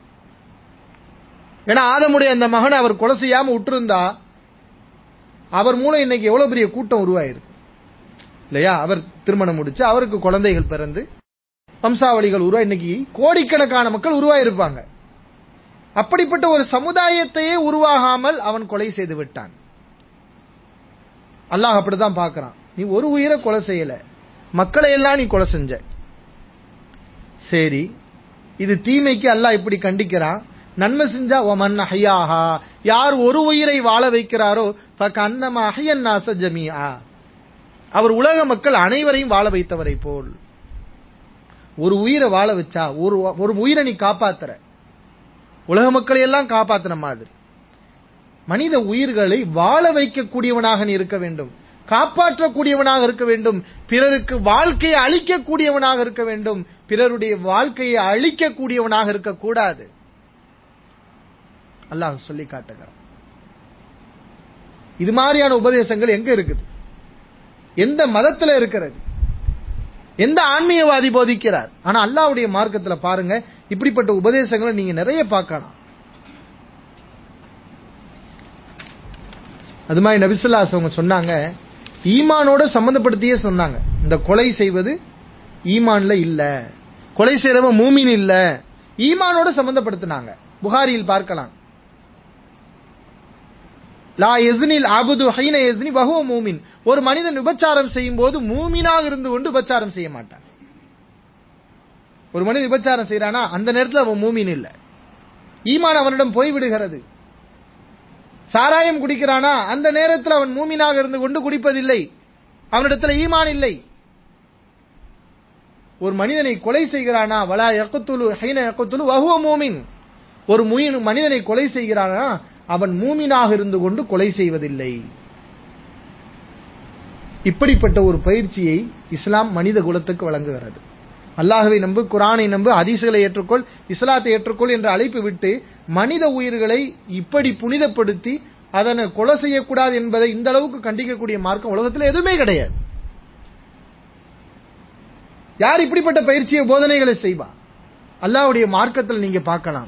ஏன்னா ஆதமுடைய அந்த மகனை அவர் கொலை செய்யாம விட்டுருந்தா அவர் மூலம் இன்னைக்கு எவ்வளவு பெரிய கூட்டம் உருவாயிருக்கு இல்லையா அவர் திருமணம் முடிச்சு அவருக்கு குழந்தைகள் பிறந்து வம்சாவளிகள் உருவா இன்னைக்கு கோடிக்கணக்கான மக்கள் உருவாயிருப்பாங்க அப்படிப்பட்ட ஒரு சமுதாயத்தையே உருவாகாமல் அவன் கொலை செய்து விட்டான் அல்லாஹ் அப்படிதான் பார்க்கறான் நீ ஒரு உயிரை கொலை செய்யல மக்களை எல்லாம் நீ கொலை செஞ்ச சரி இது தீமைக்கு அல்லாஹ் இப்படி கண்டிக்கிறான் நன்மை செஞ்சா ஒமன் அஹையாஹா யார் ஒரு உயிரை வாழ வைக்கிறாரோ அன்னமா அஹையன் நாச ஜமியா அவர் உலக மக்கள் அனைவரையும் வாழ வைத்தவரை போல் ஒரு உயிரை வாழ வச்சா ஒரு ஒரு உயிரை நீ காப்பாத்துற உலக மக்களை எல்லாம் காப்பாத்துன மாதிரி மனித உயிர்களை வாழ வைக்கக்கூடியவனாக நீ இருக்க வேண்டும் காப்பாற்றக்கூடியவனாக இருக்க வேண்டும் பிறருக்கு வாழ்க்கையை அழிக்கக்கூடியவனாக இருக்க வேண்டும் பிறருடைய வாழ்க்கையை அழிக்கக்கூடியவனாக இருக்கக்கூடாது அல்லாஹ் சொல்லி காட்டுகிறான் இது மாதிரியான உபதேசங்கள் எங்க இருக்குது எந்த மதத்துல இருக்கிறது எந்த ஆன்மீகவாதி போதிக்கிறார் ஆனா அல்லாவுடைய மார்க்கத்துல பாருங்க இப்படிப்பட்ட உபதேசங்களை நீங்க நிறைய பார்க்கலாம் அது மாதிரி நபிசுல்லாஸ் அவங்க சொன்னாங்க ஈமானோட சம்பந்தப்படுத்தியே சொன்னாங்க இந்த கொலை செய்வது ஈமான்ல இல்ல கொலை செய்யறவன் மூமின் இல்ல ஈமானோட சம்பந்தப்படுத்தினாங்க புகாரியில் பார்க்கலாம் லா எஸ்னில் அபுது ஹைன எஸ்னி பகுவ மூமின் ஒரு மனிதன் விபச்சாரம் செய்யும் போது மூமினாக இருந்து கொண்டு விபச்சாரம் செய்ய மாட்டான் ஒரு மனிதன் விபச்சாரம் செய்யறானா அந்த நேரத்தில் அவன் மூமின் இல்ல ஈமான் அவனிடம் போய்விடுகிறது சாராயம் குடிக்கிறானா அந்த நேரத்தில் அவன் மூமினாக இருந்து கொண்டு குடிப்பதில்லை அவனிடத்தில் ஈமான் இல்லை ஒரு மனிதனை கொலை செய்கிறானா வலா எக்கத்துலு ஹைன எக்கத்துலு வகுவ மூமின் ஒரு மனிதனை கொலை செய்கிறானா அவன் மூமினாக இருந்து கொண்டு கொலை செய்வதில்லை இப்படிப்பட்ட ஒரு பயிற்சியை இஸ்லாம் மனித குலத்துக்கு வழங்குகிறது அல்லாஹவை நம்பு குரானை நம்பு அதிசுகளை ஏற்றுக்கொள் இஸ்லாத்தை ஏற்றுக்கொள் என்ற அழைப்பு விட்டு மனித உயிர்களை இப்படி புனிதப்படுத்தி அதனை கொலை செய்யக்கூடாது என்பதை இந்த அளவுக்கு கண்டிக்கக்கூடிய மார்க்கம் உலகத்தில் எதுவுமே கிடையாது யார் இப்படிப்பட்ட பயிற்சியை போதனைகளை செய்வா அல்லாவுடைய மார்க்கத்தில் நீங்க பார்க்கலாம்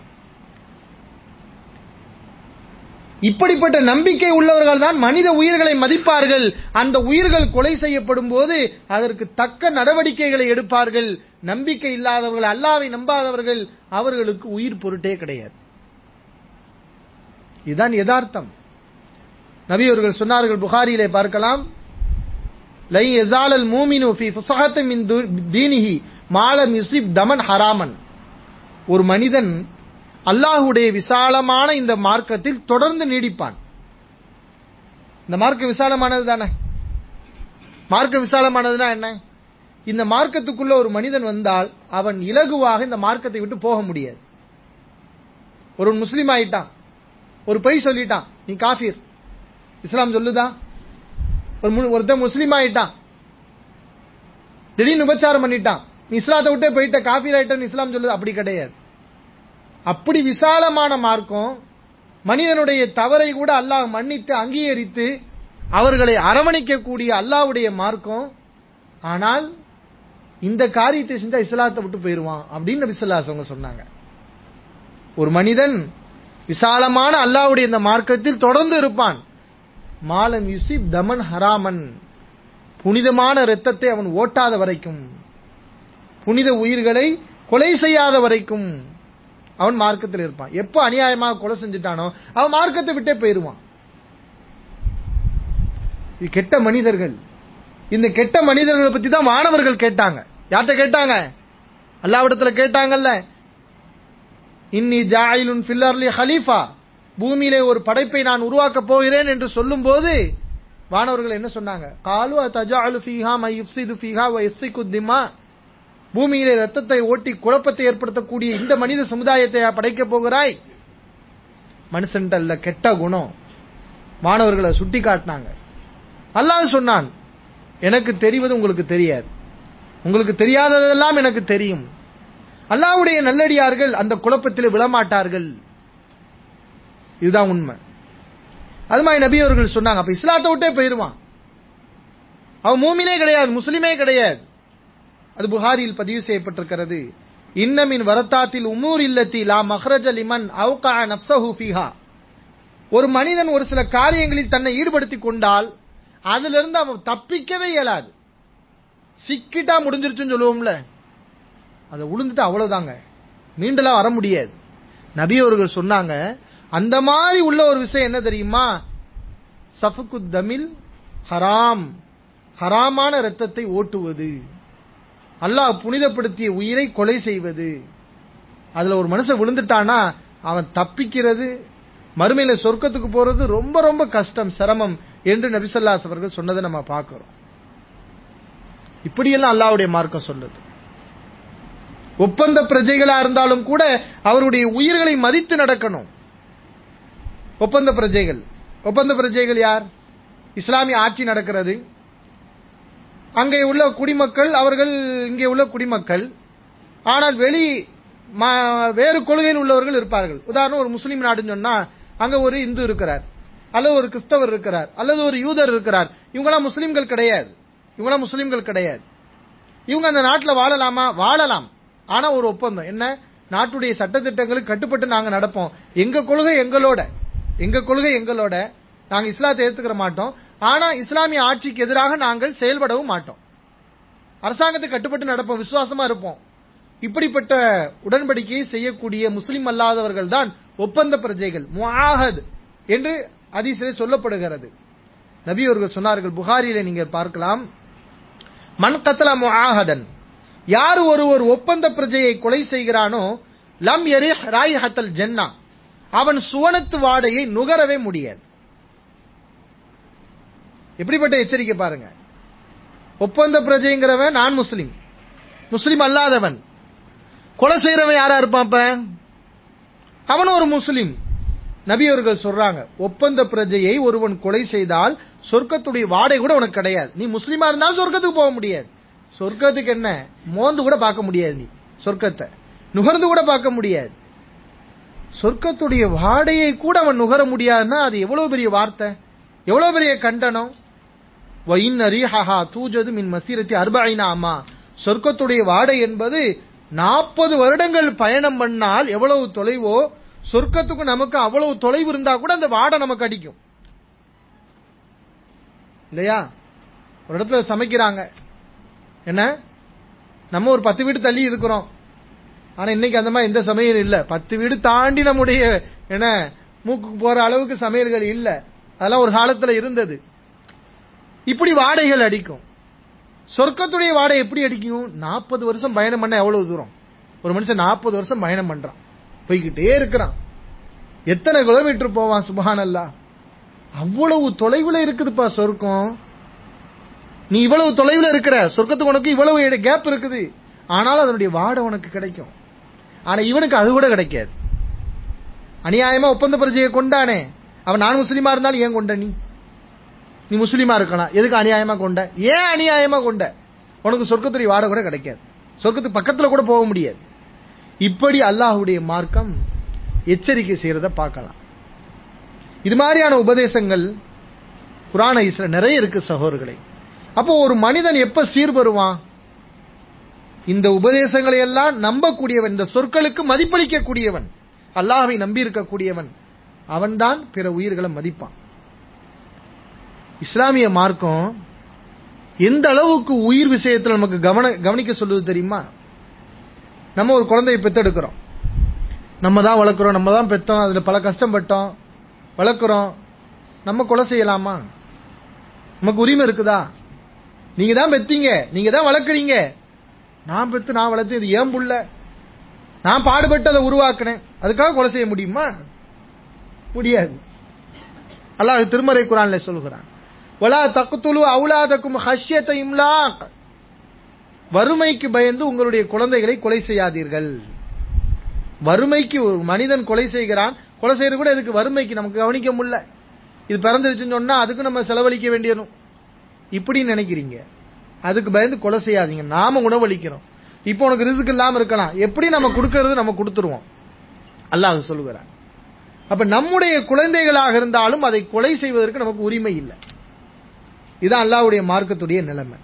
இப்படிப்பட்ட நம்பிக்கை உள்ளவர்கள் தான் மனித உயிர்களை மதிப்பார்கள் அந்த உயிர்கள் கொலை செய்யப்படும் போது அதற்கு தக்க நடவடிக்கைகளை எடுப்பார்கள் நம்பிக்கை இல்லாதவர்கள் அல்லாவை நம்பாதவர்கள் அவர்களுக்கு உயிர் பொருட்டே கிடையாது இதுதான் யதார்த்தம் நபி அவர்கள் சொன்னார்கள் புகாரியிலே பார்க்கலாம் லை எசாலல் மூமினு ஃபி ஃபுசஹத்தின் மின் தீனிஹி மாலம் யுசிப் தமன் ஹராமன் ஒரு மனிதன் அல்லாஹுடைய விசாலமான இந்த மார்க்கத்தில் தொடர்ந்து நீடிப்பான் இந்த மார்க்க விசாலமானது தானே மார்க்க விசாலமானதுன்னா என்ன இந்த மார்க்கத்துக்குள்ள ஒரு மனிதன் வந்தால் அவன் இலகுவாக இந்த மார்க்கத்தை விட்டு போக முடியாது ஒரு முஸ்லீம் ஆயிட்டான் ஒரு பொய் சொல்லிட்டான் நீ காஃபீர் இஸ்லாம் சொல்லுதா ஒரு ஒருத்தன் முஸ்லீம் ஆயிட்டான் திடீர்னு உபச்சாரம் பண்ணிட்டான் நீ இஸ்லாத்தை விட்டே போயிட்ட காபீர் ஆயிட்டன்னு இஸ்லாம் சொல்லுது அப்படி கிடையாது அப்படி விசாலமான மார்க்கம் மனிதனுடைய தவறை கூட அல்லாஹ் மன்னித்து அங்கீகரித்து அவர்களை அரவணைக்கக்கூடிய அல்லாஹ்வுடைய மார்க்கம் ஆனால் இந்த காரியத்தை செஞ்சா இஸ்லாத்தை விட்டு போயிருவான் அப்படின்னு நபி ஸல்லல்லாஹு அலைஹி வஸல்லம் சொன்னாங்க ஒரு மனிதன் விசாலமான அல்லாஹ்வுடைய இந்த மார்க்கத்தில் தொடர்ந்து இருப்பான் மாலம் யுசிப் தமன் ஹராமன் புனிதமான இரத்தத்தை அவன் ஓட்டாத வரைக்கும் புனித உயிர்களை கொலை செய்யாத வரைக்கும் அவன் மார்க்கத்தில் இருப்பான் எப்போ அநியாயமாக கொலை செஞ்சுட்டானோ அவன் மார்க்கத்தை விட்டே போயிருவான் இது கெட்ட மனிதர்கள் இந்த கெட்ட மனிதர்களை பத்தி தான் மாணவர்கள் கேட்டாங்க யார்கிட்ட கேட்டாங்க அல்லாவிடத்துல கேட்டாங்கல்ல இன்னி ஜாயிலுன் ஃபில்லர்லி ஹலீஃபா பூமியிலே ஒரு படைப்பை நான் உருவாக்கப் போகிறேன் என்று சொல்லும்போது வானவர்கள் என்ன சொன்னாங்க காலு தஜாலு ஃபீஹா மை யுஃப்சிது ஃபீஹா வ யஸ்ஃபிகு திமா பூமியிலே ரத்தத்தை ஓட்டி குழப்பத்தை ஏற்படுத்தக்கூடிய இந்த மனித சமுதாயத்தை படைக்க போகிறாய் மனுஷன்ட்ட இல்ல கெட்ட குணம் மாணவர்களை சுட்டி காட்டினாங்க அல்லாஹ் சொன்னான் எனக்கு தெரிவது உங்களுக்கு தெரியாது உங்களுக்கு தெரியாததெல்லாம் எனக்கு தெரியும் அல்லாஹ்வுடைய நல்லடியார்கள் அந்த குழப்பத்தில் விழமாட்டார்கள் இதுதான் உண்மை அது மாதிரி நபி அவர்கள் சொன்னாங்க அப்ப இஸ்லாத்தை விட்டே போயிருவான் அவன் மூமினே கிடையாது முஸ்லிமே கிடையாது அது புகாரியில் பதிவு செய்யப்பட்டிருக்கிறது இன்னமின் வரத்தாத்தில் உமூர் இல்லத்தி லா மஹ்ரஜ லிமன் அவுகா நப்சஹு ஃபீஹா ஒரு மனிதன் ஒரு சில காரியங்களில் தன்னை ஈடுபடுத்திக் கொண்டால் அதிலிருந்து அவன் தப்பிக்கவே இயலாது சிக்கிட்டா முடிஞ்சிருச்சுன்னு சொல்லுவோம்ல அதை உளுந்துட்டு அவ்வளவுதாங்க மீண்டெல்லாம் வர முடியாது நபி அவர்கள் சொன்னாங்க அந்த மாதிரி உள்ள ஒரு விஷயம் என்ன தெரியுமா சஃபுக்கு தமில் ஹராம் ஹராமான ரத்தத்தை ஓட்டுவது அல்லாஹ் புனிதப்படுத்திய உயிரை கொலை செய்வது அதுல ஒரு மனுஷன் விழுந்துட்டானா அவன் தப்பிக்கிறது மறுமையில சொர்க்கத்துக்கு போறது ரொம்ப ரொம்ப கஷ்டம் சிரமம் என்று நபிசல்லாஸ் அவர்கள் சொன்னதை நம்ம பார்க்கிறோம் இப்படியெல்லாம் அல்லாஹ்வுடைய மார்க்கம் சொல்லுது ஒப்பந்த பிரஜைகளா இருந்தாலும் கூட அவருடைய உயிர்களை மதித்து நடக்கணும் ஒப்பந்த பிரஜைகள் ஒப்பந்த பிரஜைகள் யார் இஸ்லாமிய ஆட்சி நடக்கிறது அங்கே உள்ள குடிமக்கள் அவர்கள் இங்கே உள்ள குடிமக்கள் ஆனால் வெளி ம- வேறு கொள்கையில் உள்ளவர்கள் இருப்பார்கள் உதாரணம் ஒரு முஸ்லீம் நாடுன்னு சொன்னா அங்க ஒரு இந்து இருக்கிறார் அல்லது ஒரு கிறிஸ்தவர் இருக்கிறார் அல்லது ஒரு யூதர் இருக்கிறார் இவங்களாம் முஸ்லீம்கள் கிடையாது இவங்களாம் முஸ்லீம்கள் கிடையாது இவங்க அந்த நாட்டில் வாழலாமா வாழலாம் ஆனா ஒரு ஒப்பந்தம் என்ன நாட்டுடைய சட்டத்திட்டங்களுக்கு கட்டுப்பட்டு நாங்க நடப்போம் எங்க கொள்கை எங்களோட எங்க கொள்கை எங்களோட நாங்க இஸ்லாத்தை ஏத்துக்கிற மாட்டோம் ஆனா இஸ்லாமிய ஆட்சிக்கு எதிராக நாங்கள் செயல்படவும் மாட்டோம் அரசாங்கத்துக்கு கட்டுப்பட்டு நடப்போம் விசுவாசமா இருப்போம் இப்படிப்பட்ட உடன்படிக்கையை செய்யக்கூடிய முஸ்லிம் அல்லாதவர்கள் தான் ஒப்பந்த பிரஜைகள் முஆஹத் என்று அதிசிலே சொல்லப்படுகிறது நபி அவர்கள் சொன்னார்கள் புகாரியில நீங்க பார்க்கலாம் மன் கத்தல முஆஹதன் யார் ஒருவர் ஒப்பந்த பிரஜையை கொலை செய்கிறானோ லம் எரிஹ் ராய்ஹத்தல் ஜன்னா அவன் சுவனத்து வாடையை நுகரவே முடியாது எப்படிப்பட்ட எச்சரிக்கை பாருங்க ஒப்பந்த பிரஜைங்கிறவன் நான் முஸ்லிம் முஸ்லிம் அல்லாதவன் கொலை செய்யறவன் யாரா இருப்பான் அப்ப அவன் ஒரு முஸ்லிம் நபி அவர்கள் சொல்றாங்க ஒப்பந்த பிரஜையை ஒருவன் கொலை செய்தால் சொர்க்கத்துடைய வாடை கூட உனக்கு கிடையாது நீ முஸ்லிமா இருந்தாலும் சொர்க்கத்துக்கு போக முடியாது சொர்க்கத்துக்கு என்ன மோந்து கூட பார்க்க முடியாது நீ சொர்க்கத்தை நுகர்ந்து கூட பார்க்க முடியாது சொர்க்கத்துடைய வாடையை கூட அவன் நுகர முடியாதுன்னா அது எவ்வளவு பெரிய வார்த்தை எவ்வளவு பெரிய கண்டனம் வயின் ரீஹஹா தூஜது மின் மசீரத்தி அர்பாயினா அம்மா சொர்க்கத்துடைய வாடை என்பது நாற்பது வருடங்கள் பயணம் பண்ணால் எவ்வளவு தொலைவோ சொர்க்கத்துக்கு நமக்கு அவ்வளவு தொலைவு இருந்தா கூட அந்த வாடை நமக்கு அடிக்கும் இல்லையா ஒரு இடத்துல சமைக்கிறாங்க என்ன நம்ம ஒரு பத்து வீடு தள்ளி இருக்கிறோம் ஆனா இன்னைக்கு அந்த மாதிரி எந்த சமையல் இல்ல பத்து வீடு தாண்டி நம்முடைய என்ன மூக்குக்கு போற அளவுக்கு சமையல்கள் இல்ல அதெல்லாம் ஒரு காலத்துல இருந்தது இப்படி வாடைகள் அடிக்கும் சொர்க்கத்துடைய வாடை எப்படி அடிக்கும் நாற்பது வருஷம் பயணம் பண்ண எவ்வளவு தூரம் ஒரு மனுஷன் நாற்பது வருஷம் பயணம் பண்றான் போய்கிட்டே இருக்கிறான் எத்தனை கிலோமீட்டர் போவான் சுபஹானல்லா அவ்வளவு தொலைவுல இருக்குதுப்பா சொர்க்கம் நீ இவ்வளவு தொலைவுல இருக்கிற சொர்க்கத்துக்கு உனக்கு இவ்வளவு கேப் இருக்குது ஆனால் அதனுடைய வாடை உனக்கு கிடைக்கும் ஆனா இவனுக்கு அது கூட கிடைக்காது அநியாயமா ஒப்பந்த பரிச்சையை கொண்டானே அவன் நான் முஸ்லீமா இருந்தாலும் ஏன் கொண்ட நீ நீ முஸ்லீமா இருக்கலாம் எதுக்கு அநியாயமா கொண்ட ஏன் அநியாயமா கொண்ட உனக்கு சொர்க்கத்துடைய வாடை கூட கிடைக்காது சொர்க்கத்துக்கு பக்கத்துல கூட போக முடியாது இப்படி அல்லாஹ்வுடைய மார்க்கம் எச்சரிக்கை செய்யறத பார்க்கலாம் இது மாதிரியான உபதேசங்கள் குரான இஸ்ல நிறைய இருக்கு சகோதரர்களே அப்போ ஒரு மனிதன் எப்ப சீர் வருவான் இந்த உபதேசங்களை எல்லாம் நம்பக்கூடியவன் இந்த சொற்களுக்கு மதிப்பளிக்கக்கூடியவன் அல்லாஹ்வை நம்பி இருக்கக்கூடியவன் அவன்தான் பிற உயிர்களை மதிப்பான் இஸ்லாமிய மார்க்கம் எந்த அளவுக்கு உயிர் விஷயத்துல நமக்கு கவன கவனிக்க சொல்லுது தெரியுமா நம்ம ஒரு குழந்தையை பெத்தெடுக்கிறோம் நம்ம தான் வளர்க்குறோம் நம்ம தான் பெத்தோம் அதுல பல கஷ்டப்பட்டோம் வளர்க்குறோம் நம்ம கொலை செய்யலாமா நமக்கு உரிமை இருக்குதா நீங்க தான் பெத்தீங்க நீங்க தான் வளர்க்குறீங்க நான் பெத்து நான் வளர்த்து இது ஏன் புள்ள நான் பாடுபட்டு அதை உருவாக்கினேன் அதுக்காக கொலை செய்ய முடியுமா முடியாது அல்லாஹ் திருமறை குரான்ல சொல்கிறான் வலா தக்குத்துலு அவுலாதக்கும் ஹஷ்யத்த இம்லாக் வறுமைக்கு பயந்து உங்களுடைய குழந்தைகளை கொலை செய்யாதீர்கள் வறுமைக்கு ஒரு மனிதன் கொலை செய்கிறான் கொலை செய்யறது கூட இதுக்கு வறுமைக்கு நமக்கு கவனிக்க முடியல இது பிறந்துருச்சுன்னு சொன்னா அதுக்கு நம்ம செலவழிக்க வேண்டியணும் இப்படி நினைக்கிறீங்க அதுக்கு பயந்து கொலை செய்யாதீங்க நாம உணவளிக்கிறோம் இப்போ உனக்கு ரிஸ்க் இல்லாம இருக்கலாம் எப்படி நம்ம கொடுக்கறது நம்ம கொடுத்துருவோம் அல்லாஹ் சொல்லுகிறான் அப்ப நம்முடைய குழந்தைகளாக இருந்தாலும் அதை கொலை செய்வதற்கு நமக்கு உரிமை இல்லை இதுதான் அல்லாஹ்வுடைய மார்க்கத்துடைய நிலைமை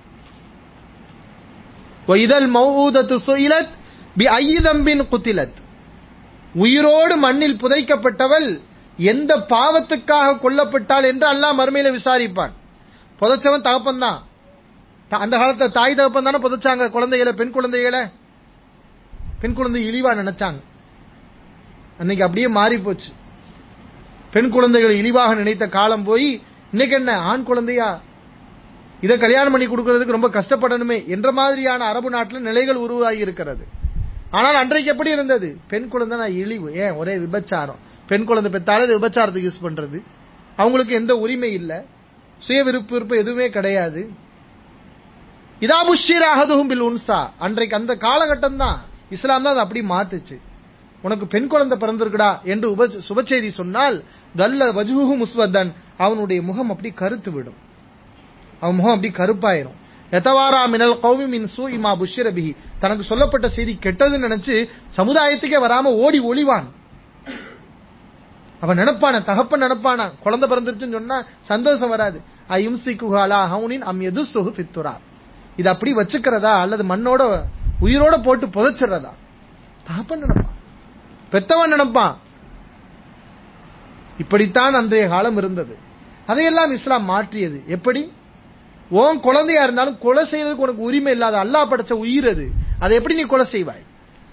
இதழ் மௌதத்து சுயிலத் பி ஐதம்பின் குத்திலத் உயிரோடு மண்ணில் புதைக்கப்பட்டவள் எந்த பாவத்துக்காக கொல்லப்பட்டாள் என்று அல்லாஹ் மறுமையில விசாரிப்பான் புதைச்சவன் தகப்பன் தான் அந்த காலத்துல தாய் தகப்பன் தானே புதைச்சாங்க குழந்தைகளை பெண் குழந்தைகளை பெண் குழந்தை இழிவா நினைச்சாங்க அன்னைக்கு அப்படியே மாறி போச்சு பெண் குழந்தைகளை இழிவாக நினைத்த காலம் போய் இன்னைக்கு என்ன ஆண் குழந்தையா இதை கல்யாணம் பண்ணி கொடுக்கறதுக்கு ரொம்ப கஷ்டப்படணுமே என்ற மாதிரியான அரபு நாட்டில் நிலைகள் உருவாகி இருக்கிறது ஆனால் அன்றைக்கு எப்படி இருந்தது பெண் குழந்தை நான் இழிவு ஏன் ஒரே விபச்சாரம் பெண் குழந்தை பெற்றாலே அது விபச்சாரத்துக்கு யூஸ் பண்றது அவங்களுக்கு எந்த உரிமை இல்லை சுய விருப்பு விருப்பம் எதுவுமே கிடையாது இதா புஷீர் அகதுகும் பில் உன்சா அன்றைக்கு அந்த காலகட்டம் தான் இஸ்லாம் தான் அதை அப்படி மாத்துச்சு உனக்கு பெண் குழந்தை பிறந்திருக்குடா என்று உப சுப செய்தி சொன்னால் தல்ல வஜுகு முஸ்வதன் அவனுடைய முகம் அப்படி கருத்து விடும் அவன் முகம் அப்படி கருப்பாயிரும் எத்தவாரா மினல் கௌமி மின் சூ இமா புஷ்ரபிஹி தனக்கு சொல்லப்பட்ட செய்தி கெட்டதுன்னு நினைச்சு சமுதாயத்துக்கே வராம ஓடி ஒளிவான் அவன் நினைப்பான தகப்பன் நினைப்பானா குழந்தை பிறந்துருச்சுன்னு சொன்னா சந்தோஷம் வராது அயும்சிக்குஹாலா ஹவுனின் அம் எது சொகு பித்துரா இது அப்படி வச்சுக்கிறதா அல்லது மண்ணோட உயிரோட போட்டு புதைச்சிடுறதா தகப்பன் நினைப்பான் பெத்தவன் நினைப்பான் இப்படித்தான் அன்றைய காலம் இருந்தது அதையெல்லாம் இஸ்லாம் மாற்றியது எப்படி உன் குழந்தையா இருந்தாலும் கொலை செய்யறதுக்கு உனக்கு உரிமை இல்லாத அல்லாஹ் படைச்ச உயிர் அது அதை எப்படி நீ கொலை செய்வாய்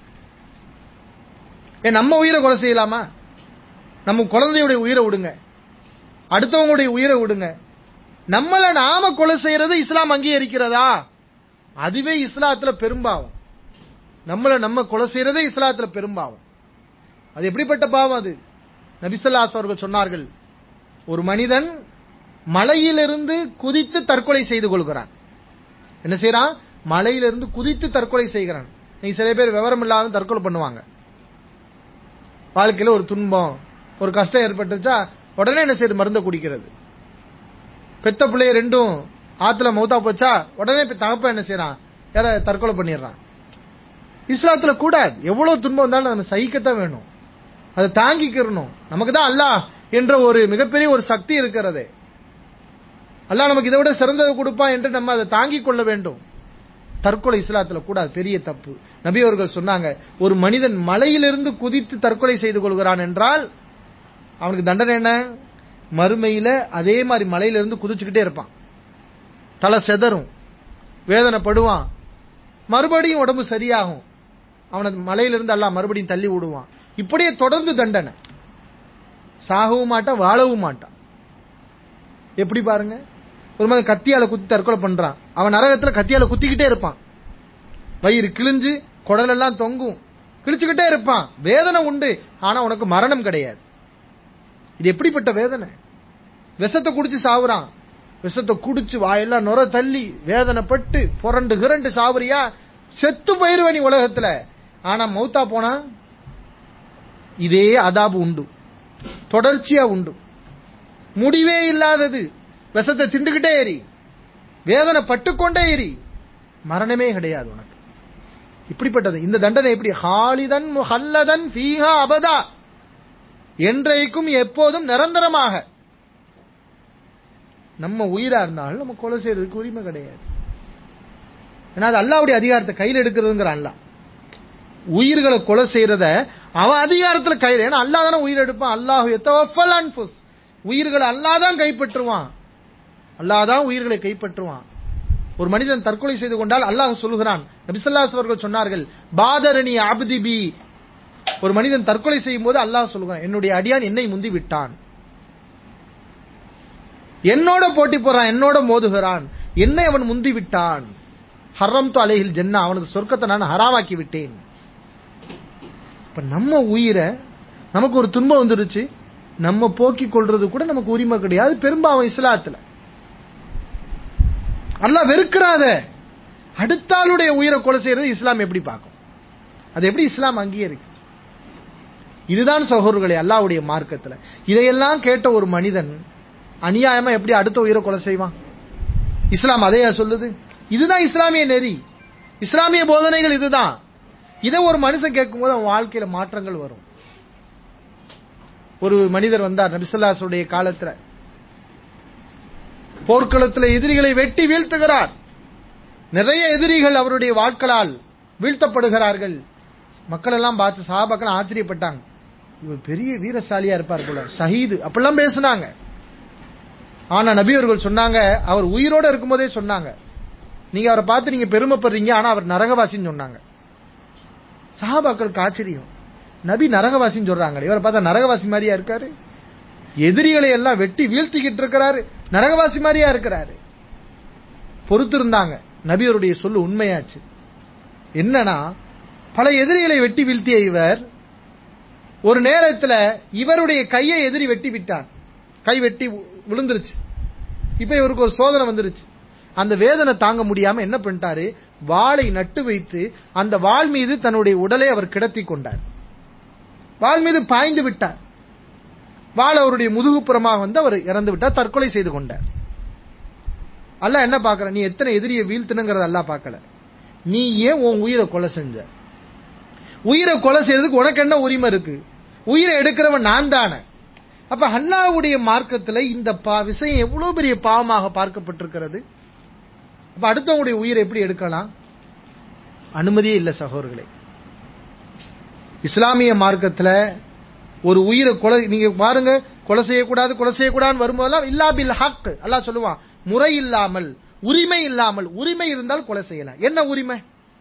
ஏன் நம்ம உயிரை கொலை செய்யலாமா நம்ம குழந்தையுடைய உயிரை விடுங்க அடுத்தவங்களுடைய உயிரை விடுங்க நம்மள நாம கொலை செய்யறது இஸ்லாம் அங்கீகரிக்கிறதா அதுவே இஸ்லாத்துல பெரும்பாவம் நம்மள நம்ம கொலை செய்யறதே இஸ்லாத்துல பெரும்பாவம் அது எப்படிப்பட்ட பாவம் அது நபிசல்லாஸ் அவர்கள் சொன்னார்கள் ஒரு மனிதன் மலையிலிருந்து குதித்து தற்கொலை செய்து கொள்கிறான் என்ன செய்யறான் மலையிலிருந்து குதித்து தற்கொலை செய்கிறான் நீங்க சில பேர் விவரம் இல்லாம தற்கொலை பண்ணுவாங்க வாழ்க்கையில ஒரு துன்பம் ஒரு கஷ்டம் ஏற்பட்டுச்சா உடனே என்ன செய்யுது மருந்த குடிக்கிறது பெத்த பிள்ளைய ரெண்டும் ஆத்துல மௌத்தா போச்சா உடனே தகப்ப என்ன செய்யறான் யார தற்கொலை பண்ணிடுறான் இஸ்லாத்துல கூடாது எவ்வளவு துன்பம் வந்தாலும் நம்ம சகிக்கத்தான் வேணும் அதை தாங்கிக்கிறணும் நமக்கு தான் அல்லாஹ் என்ற ஒரு மிகப்பெரிய ஒரு சக்தி இருக்கிறது அல்லாஹ் நமக்கு இதை விட சிறந்ததை கொடுப்பான் என்று நம்ம அதை தாங்கிக் கொள்ள வேண்டும் தற்கொலை இஸ்லாத்துல கூடாது பெரிய தப்பு நபி அவர்கள் சொன்னாங்க ஒரு மனிதன் மலையிலிருந்து குதித்து தற்கொலை செய்து கொள்கிறான் என்றால் அவனுக்கு தண்டனை என்ன மறுமையில அதே மாதிரி மலையிலிருந்து குதிச்சுக்கிட்டே இருப்பான் தலை செதறும் வேதனைப்படுவான் மறுபடியும் உடம்பு சரியாகும் அவனை மலையிலிருந்து எல்லாம் மறுபடியும் தள்ளி விடுவான் இப்படியே தொடர்ந்து தண்டனை சாகவும் மாட்டான் வாழவும் மாட்டான் எப்படி பாருங்க ஒரு மாதிரி கத்தியால குத்தி தற்கொலை பண்றான் அவன் நரகத்துல கத்தியால குத்திக்கிட்டே இருப்பான் வயிறு கிழிஞ்சு குடல் எல்லாம் தொங்கும் கிழிச்சுக்கிட்டே இருப்பான் வேதனை உண்டு ஆனா உனக்கு மரணம் கிடையாது இது எப்படிப்பட்ட வேதனை விஷத்தை குடிச்சு சாவுறான் விஷத்தை குடிச்சு வாயெல்லாம் நுர தள்ளி வேதனைப்பட்டு புரண்டு கிரண்டு சாவுறியா செத்து போயிருவ நீ உலகத்துல ஆனா மௌத்தா போனா இதே அதாபு உண்டு தொடர்ச்சியா உண்டு முடிவே இல்லாதது விஷத்தை திண்டுகிட்டே ஏறி வேதனை பட்டுக்கொண்டே ஏறி மரணமே கிடையாது உனக்கு இப்படிப்பட்டது இந்த தண்டனை எப்படி ஹாலிதன் முஹல்லதன் ஃபீஹா அபதா என்றைக்கும் எப்போதும் நிரந்தரமாக நம்ம உயிரா இருந்தாலும் நம்ம கொலை செய்யறதுக்கு உரிமை கிடையாது ஏன்னா அது அல்லாவுடைய அதிகாரத்தை கையில் எடுக்கிறதுங்கிற அல்ல உயிர்களை கொலை செய்யறத அவன் அதிகாரத்துல கையில் ஏன்னா அல்லா தானே உயிர் எடுப்பான் அல்லாஹ் எத்தவஃபல் அன்ஃபுஸ் உயிர்களை அல்லாதான் கைப்பற்றுவான் அல்லாதான் உயிர்களை கைப்பற்றுவான் ஒரு மனிதன் தற்கொலை செய்து கொண்டால் அல்லாஹ் சொல்லுகிறான் நபிசல்லாஸ் அவர்கள் சொன்னார்கள் பாதரணி அப்திபி ஒரு மனிதன் தற்கொலை செய்யும் போது அல்லாஹ் சொல்லுகிறான் என்னுடைய அடியான் என்னை முந்தி விட்டான் என்னோட போட்டி போறான் என்னோட மோதுகிறான் என்னை அவன் முந்தி விட்டான் ஹர்ரம் து அலைஹில் ஜன்னா அவனுக்கு சொர்க்கத்தை நான் ஹராமாக்கி விட்டேன் இப்ப நம்ம உயிரை நமக்கு ஒரு துன்பம் வந்துருச்சு நம்ம போக்கிக் கொள்றது கூட நமக்கு உரிமை கிடையாது பெரும்பாவம் இஸ்லாத்துல அல்லாஹ் வெறுக்கிறாத அடுத்த ஆளுடைய உயிரை கொலை செய்யறது இஸ்லாம் எப்படி பார்க்கும் அது எப்படி இஸ்லாம் அங்கீகரிக்கும் இதுதான் சகோதரர்களே அல்லாஹ்வுடைய மார்க்கத்துல இதையெல்லாம் கேட்ட ஒரு மனிதன் அநியாயமா எப்படி அடுத்த உயிரை கொலை செய்வான் இஸ்லாம் அதையா சொல்லுது இதுதான் இஸ்லாமிய நெறி இஸ்லாமிய போதனைகள் இதுதான் இதை ஒரு மனுஷன் கேட்கும்போது அவன் வாழ்க்கையில மாற்றங்கள் வரும் ஒரு மனிதர் வந்தார் நபிசல்லாசுடைய காலத்துல போர்க்களத்தில் எதிரிகளை வெட்டி வீழ்த்துகிறார் நிறைய எதிரிகள் அவருடைய வாட்களால் வீழ்த்தப்படுகிறார்கள் மக்கள் எல்லாம் பார்த்து சஹாபாக்கள் ஆச்சரியப்பட்டாங்க இவர் பெரிய வீரசாலியா இருப்பார் போல ஷஹீது அப்படிலாம் பேசுனாங்க ஆனா நபி அவர்கள் சொன்னாங்க அவர் உயிரோட இருக்கும்போதே சொன்னாங்க நீங்க அவரை பார்த்து நீங்க பெருமைப்படுறீங்க ஆனா அவர் நரகவாசின்னு சொன்னாங்க சஹாபாக்களுக்கு ஆச்சரியம் நபி நரகவாசின்னு சொல்றாங்க இவரை பார்த்தா நரகவாசி மாதிரியா இருக்காரு எதிரிகளை எல்லாம் வெட்டி வீழ்த்திக்கிட்டு இருக்கிறாரு நரகவாசி மாதிரியா இருக்கிறாரு பொறுத்து இருந்தாங்க நபி அவருடைய சொல்லு உண்மையாச்சு என்னன்னா பல எதிரிகளை வெட்டி வீழ்த்திய இவர் ஒரு நேரத்துல இவருடைய கையை எதிரி வெட்டி விட்டார் கை வெட்டி விழுந்துருச்சு இப்ப இவருக்கு ஒரு சோதனை வந்துருச்சு அந்த வேதனை தாங்க முடியாம என்ன பண்ணிட்டாரு வாளை நட்டு வைத்து அந்த வாள் மீது தன்னுடைய உடலை அவர் கிடத்தி கொண்டார் வாள் மீது பாய்ந்து விட்டார் வாள் அவருடைய முதுகுப்புறமாக வந்து அவர் இறந்து விட்டார் தற்கொலை செய்து கொண்டார் அல்லாஹ் என்ன பாக்குற நீ எத்தனை எதிரியை வீழ்த்தணுங்கிறத அல்லாஹ் பார்க்கல நீ ஏன் உன் உயிரை கொலை செஞ்ச உயிரை கொலை செய்யறதுக்கு உனக்கு என்ன உரிமை இருக்கு உயிரை எடுக்கிறவன் நான் தானே அப்ப அல்லாவுடைய மார்க்கத்துல இந்த பா விஷயம் எவ்வளவு பெரிய பாவமாக பார்க்கப்பட்டிருக்கிறது அப்ப அடுத்தவங்களுடைய உயிரை எப்படி எடுக்கலாம் அனுமதியே இல்லை சகோதரர்களே இஸ்லாமிய மார்க்கத்துல ஒரு உயிரை கொலை நீங்க பாருங்க கொலை செய்யக்கூடாது கொலை செய்யக்கூடாதுன்னு வரும்போதெல்லாம் இல்லா பில் ஹக் அல்லாஹ் சொல்லுவான் முறை இல்லாமல் உரிமை இல்லாமல் உரிமை இருந்தால் கொலை செய்யலாம் என்ன உரிமை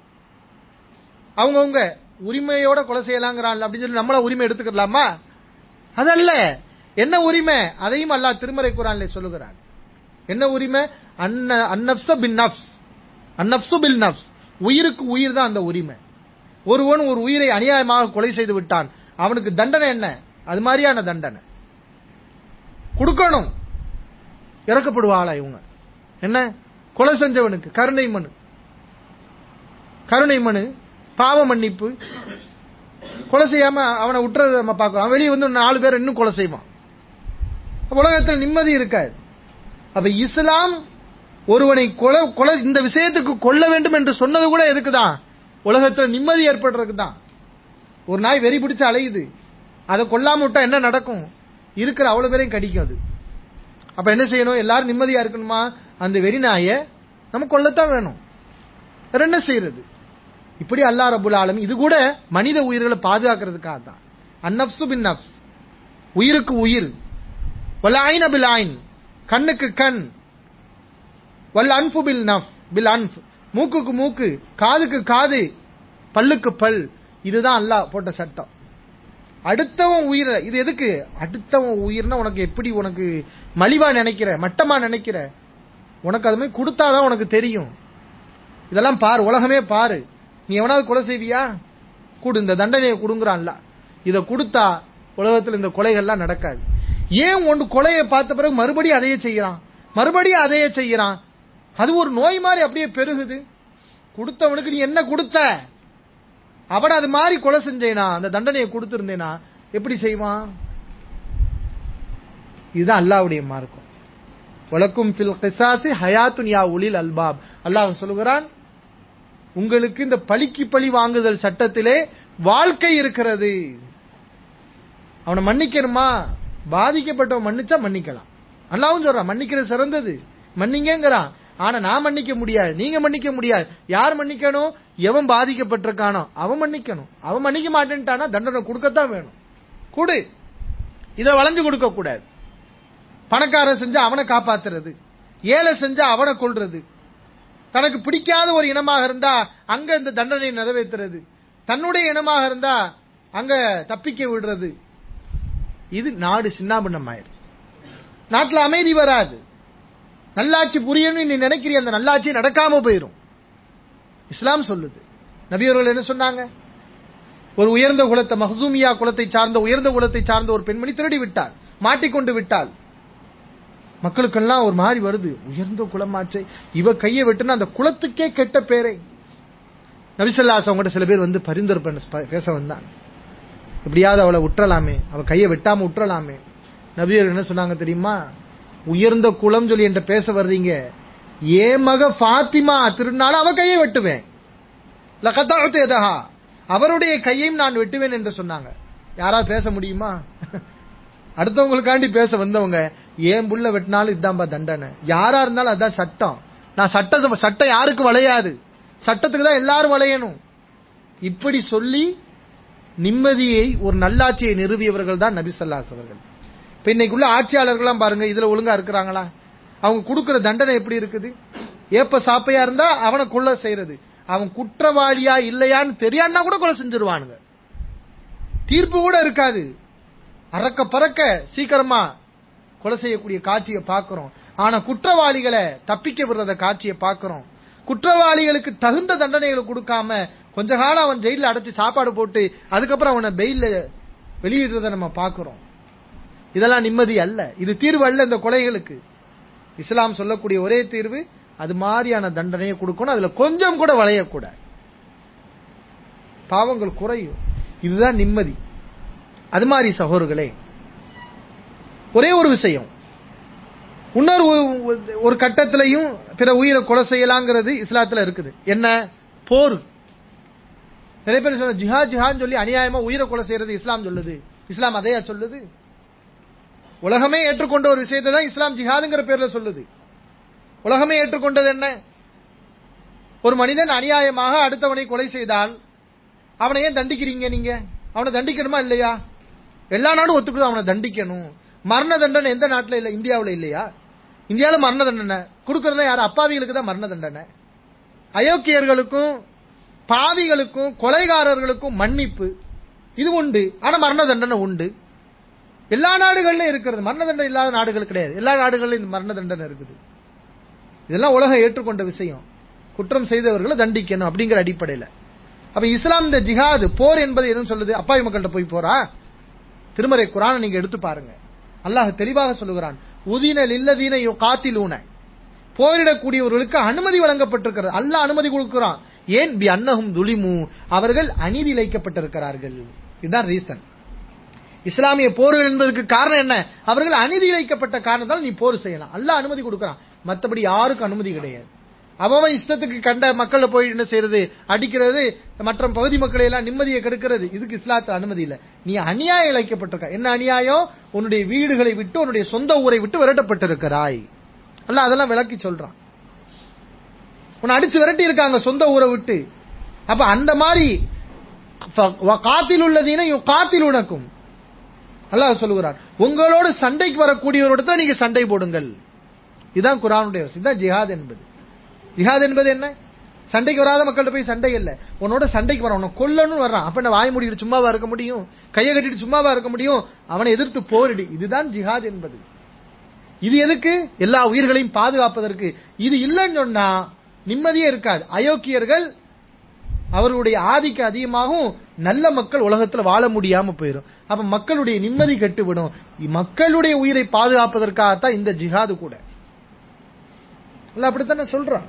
அவங்கவுங்க உரிமையோட கொலை செய்யலாங்கிறான் அப்படின்னு சொல்லி நம்மள உரிமை எடுத்துக்கலாமா அதல்ல என்ன உரிமை அதையும் அல்லாஹ் திருமறை குரான்ல சொல்லுகிறான் என்ன உரிமை அன்ன அந்நப்ச பின் நப்ஸ் அந்நப்சு பில் நப்ஸ் உயிருக்கு உயிர் தான் அந்த உரிமை ஒருவன் ஒரு உயிரை அநியாயமாக கொலை செய்து விட்டான் அவனுக்கு தண்டனை என்ன அது மாதிரியான தண்டனை கொடுக்கணும் இறக்கப்படுவாளா இவங்க என்ன கொலை செஞ்சவனுக்கு கருணை மனு கருணை மனு பாவ மன்னிப்பு கொலை செய்யாம அவனை விட்டுறத நம்ம பார்க்கலாம் அவன் வெளியே வந்து நாலு பேர் இன்னும் கொலை செய்வான் உலகத்தில் நிம்மதி இருக்காது அப்ப இஸ்லாம் ஒருவனை கொலை கொலை இந்த விஷயத்துக்கு கொல்ல வேண்டும் என்று சொன்னது கூட எதுக்குதான் உலகத்தில் நிம்மதி ஏற்படுறதுக்கு தான் ஒரு நாய் வெறி பிடிச்சு அலையுது அதை கொல்லாம விட்டா என்ன நடக்கும் இருக்கிற அவ்வளவு பேரையும் கடிக்கும் அது அப்ப என்ன செய்யணும் எல்லாரும் நிம்மதியா இருக்கணுமா அந்த வெறி நாயை நம்ம கொல்லத்தான் வேணும் வேற என்ன செய்யறது இப்படி அல்லா ரபுல் ஆலம் இது கூட மனித உயிர்களை பாதுகாக்கிறதுக்காக தான் அந்நப்சு பின் நப்ஸ் உயிருக்கு உயிர் வல்ல ஐன பில் ஐன் கண்ணுக்கு கண் வல் அன்பு பில் நஃப் பில் அன்ஃப் மூக்குக்கு மூக்கு காதுக்கு காது பல்லுக்கு பல் இதுதான் அல்லாஹ் போட்ட சட்டம் அடுத்தவன் உயிரை இது எதுக்கு அடுத்தவன் உயிர்னா உனக்கு எப்படி உனக்கு மலிவா நினைக்கிற மட்டமா நினைக்கிற உனக்கு அது மாதிரி கொடுத்தாதான் உனக்கு தெரியும் இதெல்லாம் பாரு உலகமே பாரு நீ எவனாவது கொலை செய்வியா கூடு இந்த தண்டனையை கொடுங்குறான்ல இதை கொடுத்தா உலகத்தில் இந்த கொலைகள்லாம் நடக்காது ஏன் ஒன்று கொலையை பார்த்த பிறகு மறுபடியும் அதையே செய்யறான் மறுபடியும் அதையே செய்யறான் அது ஒரு நோய் மாதிரி அப்படியே பெருகுது கொடுத்தவனுக்கு நீ என்ன கொடுத்த அவன் அது மாதிரி கொலை செஞ்சேனா அந்த தண்டனையை கொடுத்திருந்தேனா எப்படி செய்வான் இதுதான் அல்லாவுடைய மார்க்கம் வழக்கும் பில் கிசாசி ஹயாத்துன் யா உலில் அல்பாப் அல்லாஹ் சொல்லுகிறான் உங்களுக்கு இந்த பழிக்கு பழி வாங்குதல் சட்டத்திலே வாழ்க்கை இருக்கிறது அவனை மன்னிக்கணுமா பாதிக்கப்பட்டவன் மன்னிச்சா மன்னிக்கலாம் அல்லாவும் சொல்றான் மன்னிக்கிறது சிறந்தது மன்னிங்கங்கிறான் ஆனா நான் மன்னிக்க முடியாது நீங்க மன்னிக்க முடியாது யார் மன்னிக்கணும் எவன் பாதிக்கப்பட்டிருக்கானோ அவன் மன்னிக்கணும் அவன் மன்னிக்க மாட்டேன்ட்டானா தண்டனை கொடுக்கத்தான் வேணும் கொடு இதை வளைஞ்சு கொடுக்க கூடாது பணக்காரன் செஞ்சா அவனை காப்பாத்துறது ஏழை செஞ்சா அவனை கொல்றது தனக்கு பிடிக்காத ஒரு இனமாக இருந்தா அங்க இந்த தண்டனை நிறைவேற்றுறது தன்னுடைய இனமாக இருந்தா அங்க தப்பிக்க விடுறது இது நாடு சின்னாபின்னம் ஆயிரும் நாட்டுல அமைதி வராது நல்லாட்சி புரியணும்னு நீ நினைக்கிறிய அந்த நல்லாட்சி நடக்காம போயிரும் இஸ்லாம் சொல்லுது நபியவர்கள் என்ன சொன்னாங்க ஒரு உயர்ந்த குலத்தை மஹசூமியா குலத்தை சார்ந்த உயர்ந்த குலத்தை சார்ந்த ஒரு பெண்மணி திருடி விட்டாள் மாட்டிக்கொண்டு விட்டாள் மக்களுக்கெல்லாம் ஒரு மாதிரி வருது உயர்ந்த குலமாச்சே இவ கையை வெட்டுனா அந்த குலத்துக்கே கெட்ட பேரை நபிசல்லாஸ் அவங்ககிட்ட சில பேர் வந்து பரிந்துரை பண்ண பேச வந்தாங்க எப்படியாவது அவளை விட்டுறலாமே அவ கையை வெட்டாம விட்டுறலாமே நபியர் என்ன சொன்னாங்க தெரியுமா உயர்ந்த குலம் சொல்லி என்ற பேச வர்றீங்க ஏ மக ஃபாத்திமா திருநாள் அவ கையை வெட்டுவேன் லகத்தா அவருடைய கையையும் நான் வெட்டுவேன் என்று சொன்னாங்க யாராவது பேச முடியுமா அடுத்தவங்களுக்காண்டி பேச வந்தவங்க ஏன் புள்ள வெட்டினாலும் இதான்பா தண்டனை யாரா இருந்தாலும் அதான் சட்டம் நான் சட்டத்தை சட்டம் யாருக்கு வளையாது சட்டத்துக்கு தான் எல்லாரும் வளையணும் இப்படி சொல்லி நிம்மதியை ஒரு நல்லாட்சியை நிறுவியவர்கள் தான் நபி சல்லாஸ் அவர்கள் இப்ப இன்னைக்குள்ள ஆட்சியாளர்கள்லாம் பாருங்க இதுல ஒழுங்கா இருக்கிறாங்களா அவங்க கொடுக்கிற தண்டனை எப்படி இருக்குது ஏப்ப சாப்பையா இருந்தா அவனை கொள்ள செய்யறது அவன் குற்றவாளியா இல்லையான்னு தெரியான்னா கூட கொலை செஞ்சிருவானுங்க தீர்ப்பு கூட இருக்காது அறக்க பறக்க சீக்கிரமா கொலை செய்யக்கூடிய காட்சியை பார்க்கிறோம் ஆனா குற்றவாளிகளை தப்பிக்க விடுறத காட்சியை பார்க்கிறோம் குற்றவாளிகளுக்கு தகுந்த தண்டனைகளை கொடுக்காம கொஞ்ச காலம் அவன் ஜெயில அடைச்சு சாப்பாடு போட்டு அதுக்கப்புறம் அவனை பெயில வெளியிடுறத நம்ம பார்க்கிறோம் இதெல்லாம் நிம்மதி அல்ல இது தீர்வு அல்ல இந்த கொலைகளுக்கு இஸ்லாம் சொல்லக்கூடிய ஒரே தீர்வு அது மாதிரியான தண்டனையை கொடுக்கணும் அதுல கொஞ்சம் கூட வளையக்கூடாது பாவங்கள் குறையும் இதுதான் நிம்மதி அது மாதிரி சகோதரர்களே ஒரே ஒரு விஷயம் இன்னொரு ஒரு கட்டத்திலையும் பிற உயிரை கொலை செய்யலாங்கிறது இஸ்லாத்துல இருக்குது என்ன போர் நிறைய பேர் சொல்ல ஜிஹாத் ஜிஹாத் சொல்லி அநியாயமா உயிரை கொலை செய்யறது இஸ்லாம் சொல்லுது இஸ்லாம் அதையா சொல்லுது உலகமே ஏற்றுக்கொண்ட ஒரு விஷயத்தை தான் இஸ்லாம் ஜிஹாதுங்கிற பேர்ல சொல்லுது உலகமே ஏற்றுக்கொண்டது என்ன ஒரு மனிதன் அநியாயமாக அடுத்தவனை கொலை செய்தால் அவனை ஏன் தண்டிக்கிறீங்க நீங்க அவனை தண்டிக்கணுமா இல்லையா எல்லா நாடும் ஒத்துக்குது அவனை தண்டிக்கணும் மரண தண்டனை எந்த நாட்டில் இல்ல இந்தியாவில் இல்லையா இந்தியாவில் மரண தண்டனை கொடுக்கறதா யார் அப்பாவிகளுக்கு தான் மரண தண்டனை அயோக்கியர்களுக்கும் பாவிகளுக்கும் கொலைகாரர்களுக்கும் மன்னிப்பு இது உண்டு ஆனா மரண தண்டனை உண்டு எல்லா நாடுகள்லயும் இருக்கிறது மரண தண்டனை இல்லாத நாடுகள் கிடையாது எல்லா நாடுகளிலும் இந்த மரண தண்டனை இருக்குது இதெல்லாம் உலகம் ஏற்றுக்கொண்ட விஷயம் குற்றம் செய்தவர்களை தண்டிக்கணும் அப்படிங்கிற அடிப்படையில அப்ப இஸ்லாம் இந்த ஜிஹாது போர் என்பது எதுவும் சொல்லுது அப்பாவி மக்கள்கிட்ட போய் போறா திருமறை குரான நீங்க எடுத்து பாருங்க அல்லாஹ் தெளிவாக சொல்லுகிறான் உதின இல்லதீன காத்திலூன போரிடக்கூடியவர்களுக்கு அனுமதி வழங்கப்பட்டிருக்கிறது அல்லாஹ் அனுமதி கொடுக்கிறான் ஏன் பி அன்னஹும் துலிமு அவர்கள் அநீதி இழைக்கப்பட்டிருக்கிறார்கள் இதுதான் ரீசன் இஸ்லாமிய போர் என்பதற்கு காரணம் என்ன அவர்கள் அநீதி இழைக்கப்பட்ட காரணத்தால் நீ போர் செய்யலாம் அல்லாஹ் அனுமதி கொடுக்கிறான் மற்றபடி யாருக்கும் அனுமதி கிடையாது அவன் இஷ்டத்துக்கு கண்ட மக்களை போய் என்ன செய்யறது அடிக்கிறது மற்ற பகுதி மக்களை எல்லாம் நிம்மதியை கெடுக்கிறது இதுக்கு இஸ்லாத்துல அனுமதி இல்ல நீ அநியாயம் இழைக்கப்பட்டிருக்க என்ன அநியாயம் உன்னுடைய வீடுகளை விட்டு உன்னுடைய சொந்த ஊரை விட்டு விரட்டப்பட்டிருக்கிறாய் அல்ல அதெல்லாம் விளக்கி சொல்றான் உன்னை அடிச்சு விரட்டி இருக்காங்க சொந்த ஊரை விட்டு அப்ப அந்த மாதிரி காத்தில் உள்ளதீன காத்தில் உனக்கும் அல்லாஹ் சொல்லுகிறார் உங்களோடு சண்டைக்கு வரக்கூடியவரோட நீங்க சண்டை போடுங்கள் இதுதான் குரானுடைய இதுதான் ஜிஹாத் என்பது ஜிஹாத் என்பது என்ன சண்டைக்கு வராத மக்கள்கிட்ட போய் சண்டை இல்ல உன்னோட சண்டைக்கு வரான் உன்னை கொல்லணும்னு வர்றான் அப்ப என்ன வாய் மூடிட்டு சும்மாவா இருக்க முடியும் கையை கட்டிட்டு சும்மாவா இருக்க முடியும் அவனை எதிர்த்து போரிடு இதுதான் ஜிஹாத் என்பது இது எதுக்கு எல்லா உயிர்களையும் பாதுகாப்பதற்கு இது இல்லைன்னு சொன்னா நிம்மதியே இருக்காது அயோக்கியர்கள் அவர்களுடைய ஆதிக்க அதிகமாகவும் நல்ல மக்கள் உலகத்துல வாழ முடியாம போயிடும் அப்ப மக்களுடைய நிம்மதி கெட்டுவிடும் மக்களுடைய உயிரை பாதுகாப்பதற்காகத்தான் இந்த ஜிஹாது கூட அப்படித்தானே சொல்றான்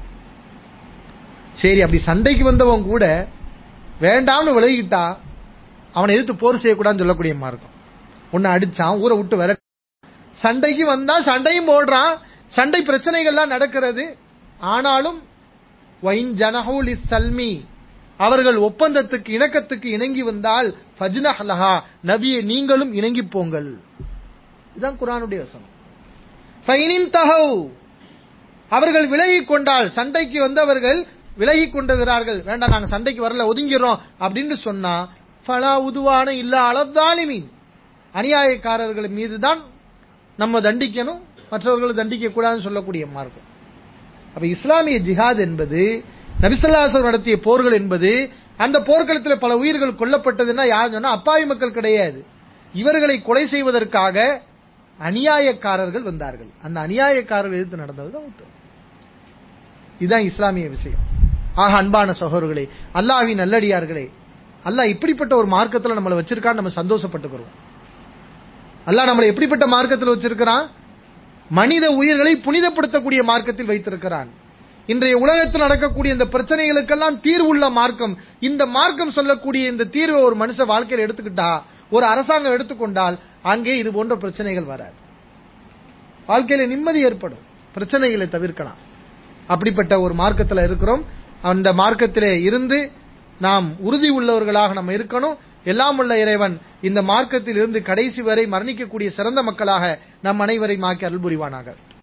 சரி அப்படி சண்டைக்கு வந்தவன் கூட வேண்டாம்னு விலகிட்டா அவனை எதிர்த்து போர் செய்யக்கூடாதுன்னு சொல்லக்கூடிய மார்க்கம் உன்னை அடிச்சான் ஊரை விட்டு வர சண்டைக்கு வந்தா சண்டையும் போடுறான் சண்டை பிரச்சனைகள்லாம் நடக்கிறது ஆனாலும் வைன் ஜனஹூல் சல்மி அவர்கள் ஒப்பந்தத்துக்கு இணக்கத்துக்கு இணங்கி வந்தால் ஃபஜ்னஹ் லஹா நபியே நீங்களும் இணங்கி போங்கள் இதுதான் குர்ஆனுடைய வசனம் ஃபைனின் தஹவ் அவர்கள் விலகிக் கொண்டால் சண்டைக்கு வந்தவர்கள் விலகிக் கொண்டுகிறார்கள் வேண்டாம் நாங்க சண்டைக்கு வரல ஒதுங்கிறோம் அப்படின்னு சொன்னா ஃபலா உதுவான இல்ல அளத்தாலிமீன் அநியாயக்காரர்கள் மீதுதான் நம்ம தண்டிக்கணும் மற்றவர்களை தண்டிக்க கூடாதுன்னு சொல்லக்கூடிய மார்க்கம் அப்ப இஸ்லாமிய ஜிஹாத் என்பது நபிசல்லாசர் நடத்திய போர்கள் என்பது அந்த போர்க்களத்தில் பல உயிர்கள் கொல்லப்பட்டதுன்னா யார் சொன்னா அப்பாவி மக்கள் கிடையாது இவர்களை கொலை செய்வதற்காக அநியாயக்காரர்கள் வந்தார்கள் அந்த அநியாயக்காரர்கள் எதிர்த்து நடந்ததுதான் உத்தரவு இதுதான் இஸ்லாமிய விஷயம் ஆக அன்பான சகோதரர்களே அல்லாஹ்வின் நல்லடியார்களே அல்லாஹ் இப்படிப்பட்ட ஒரு மார்க்கத்துல நம்மளை வச்சிருக்கான்னு நம்ம சந்தோஷப்பட்டுக்கிறோம் அல்லாஹ் நம்மளை எப்படிப்பட்ட மார்க்கத்தில் வச்சிருக்கிறான் மனித உயிர்களை புனிதப்படுத்தக்கூடிய மார்க்கத்தில் வைத்திருக்கிறான் இன்றைய உலகத்தில் நடக்கக்கூடிய இந்த பிரச்சனைகளுக்கெல்லாம் தீர்வுள்ள மார்க்கம் இந்த மார்க்கம் சொல்லக்கூடிய இந்த தீர்வை ஒரு மனுஷ வாழ்க்கையில் எடுத்துக்கிட்டா ஒரு அரசாங்கம் எடுத்துக்கொண்டால் அங்கே இது போன்ற பிரச்சனைகள் வராது வாழ்க்கையில நிம்மதி ஏற்படும் பிரச்சனைகளை தவிர்க்கலாம் அப்படிப்பட்ட ஒரு மார்க்கத்தில் இருக்கிறோம் அந்த மார்க்கத்திலே இருந்து நாம் உறுதி உள்ளவர்களாக நம்ம இருக்கணும் எல்லாம் உள்ள இறைவன் இந்த மார்க்கத்தில் இருந்து கடைசி வரை மரணிக்கக்கூடிய சிறந்த மக்களாக நம் அனைவரையும் ஆக்கி அருள் புரிவானாக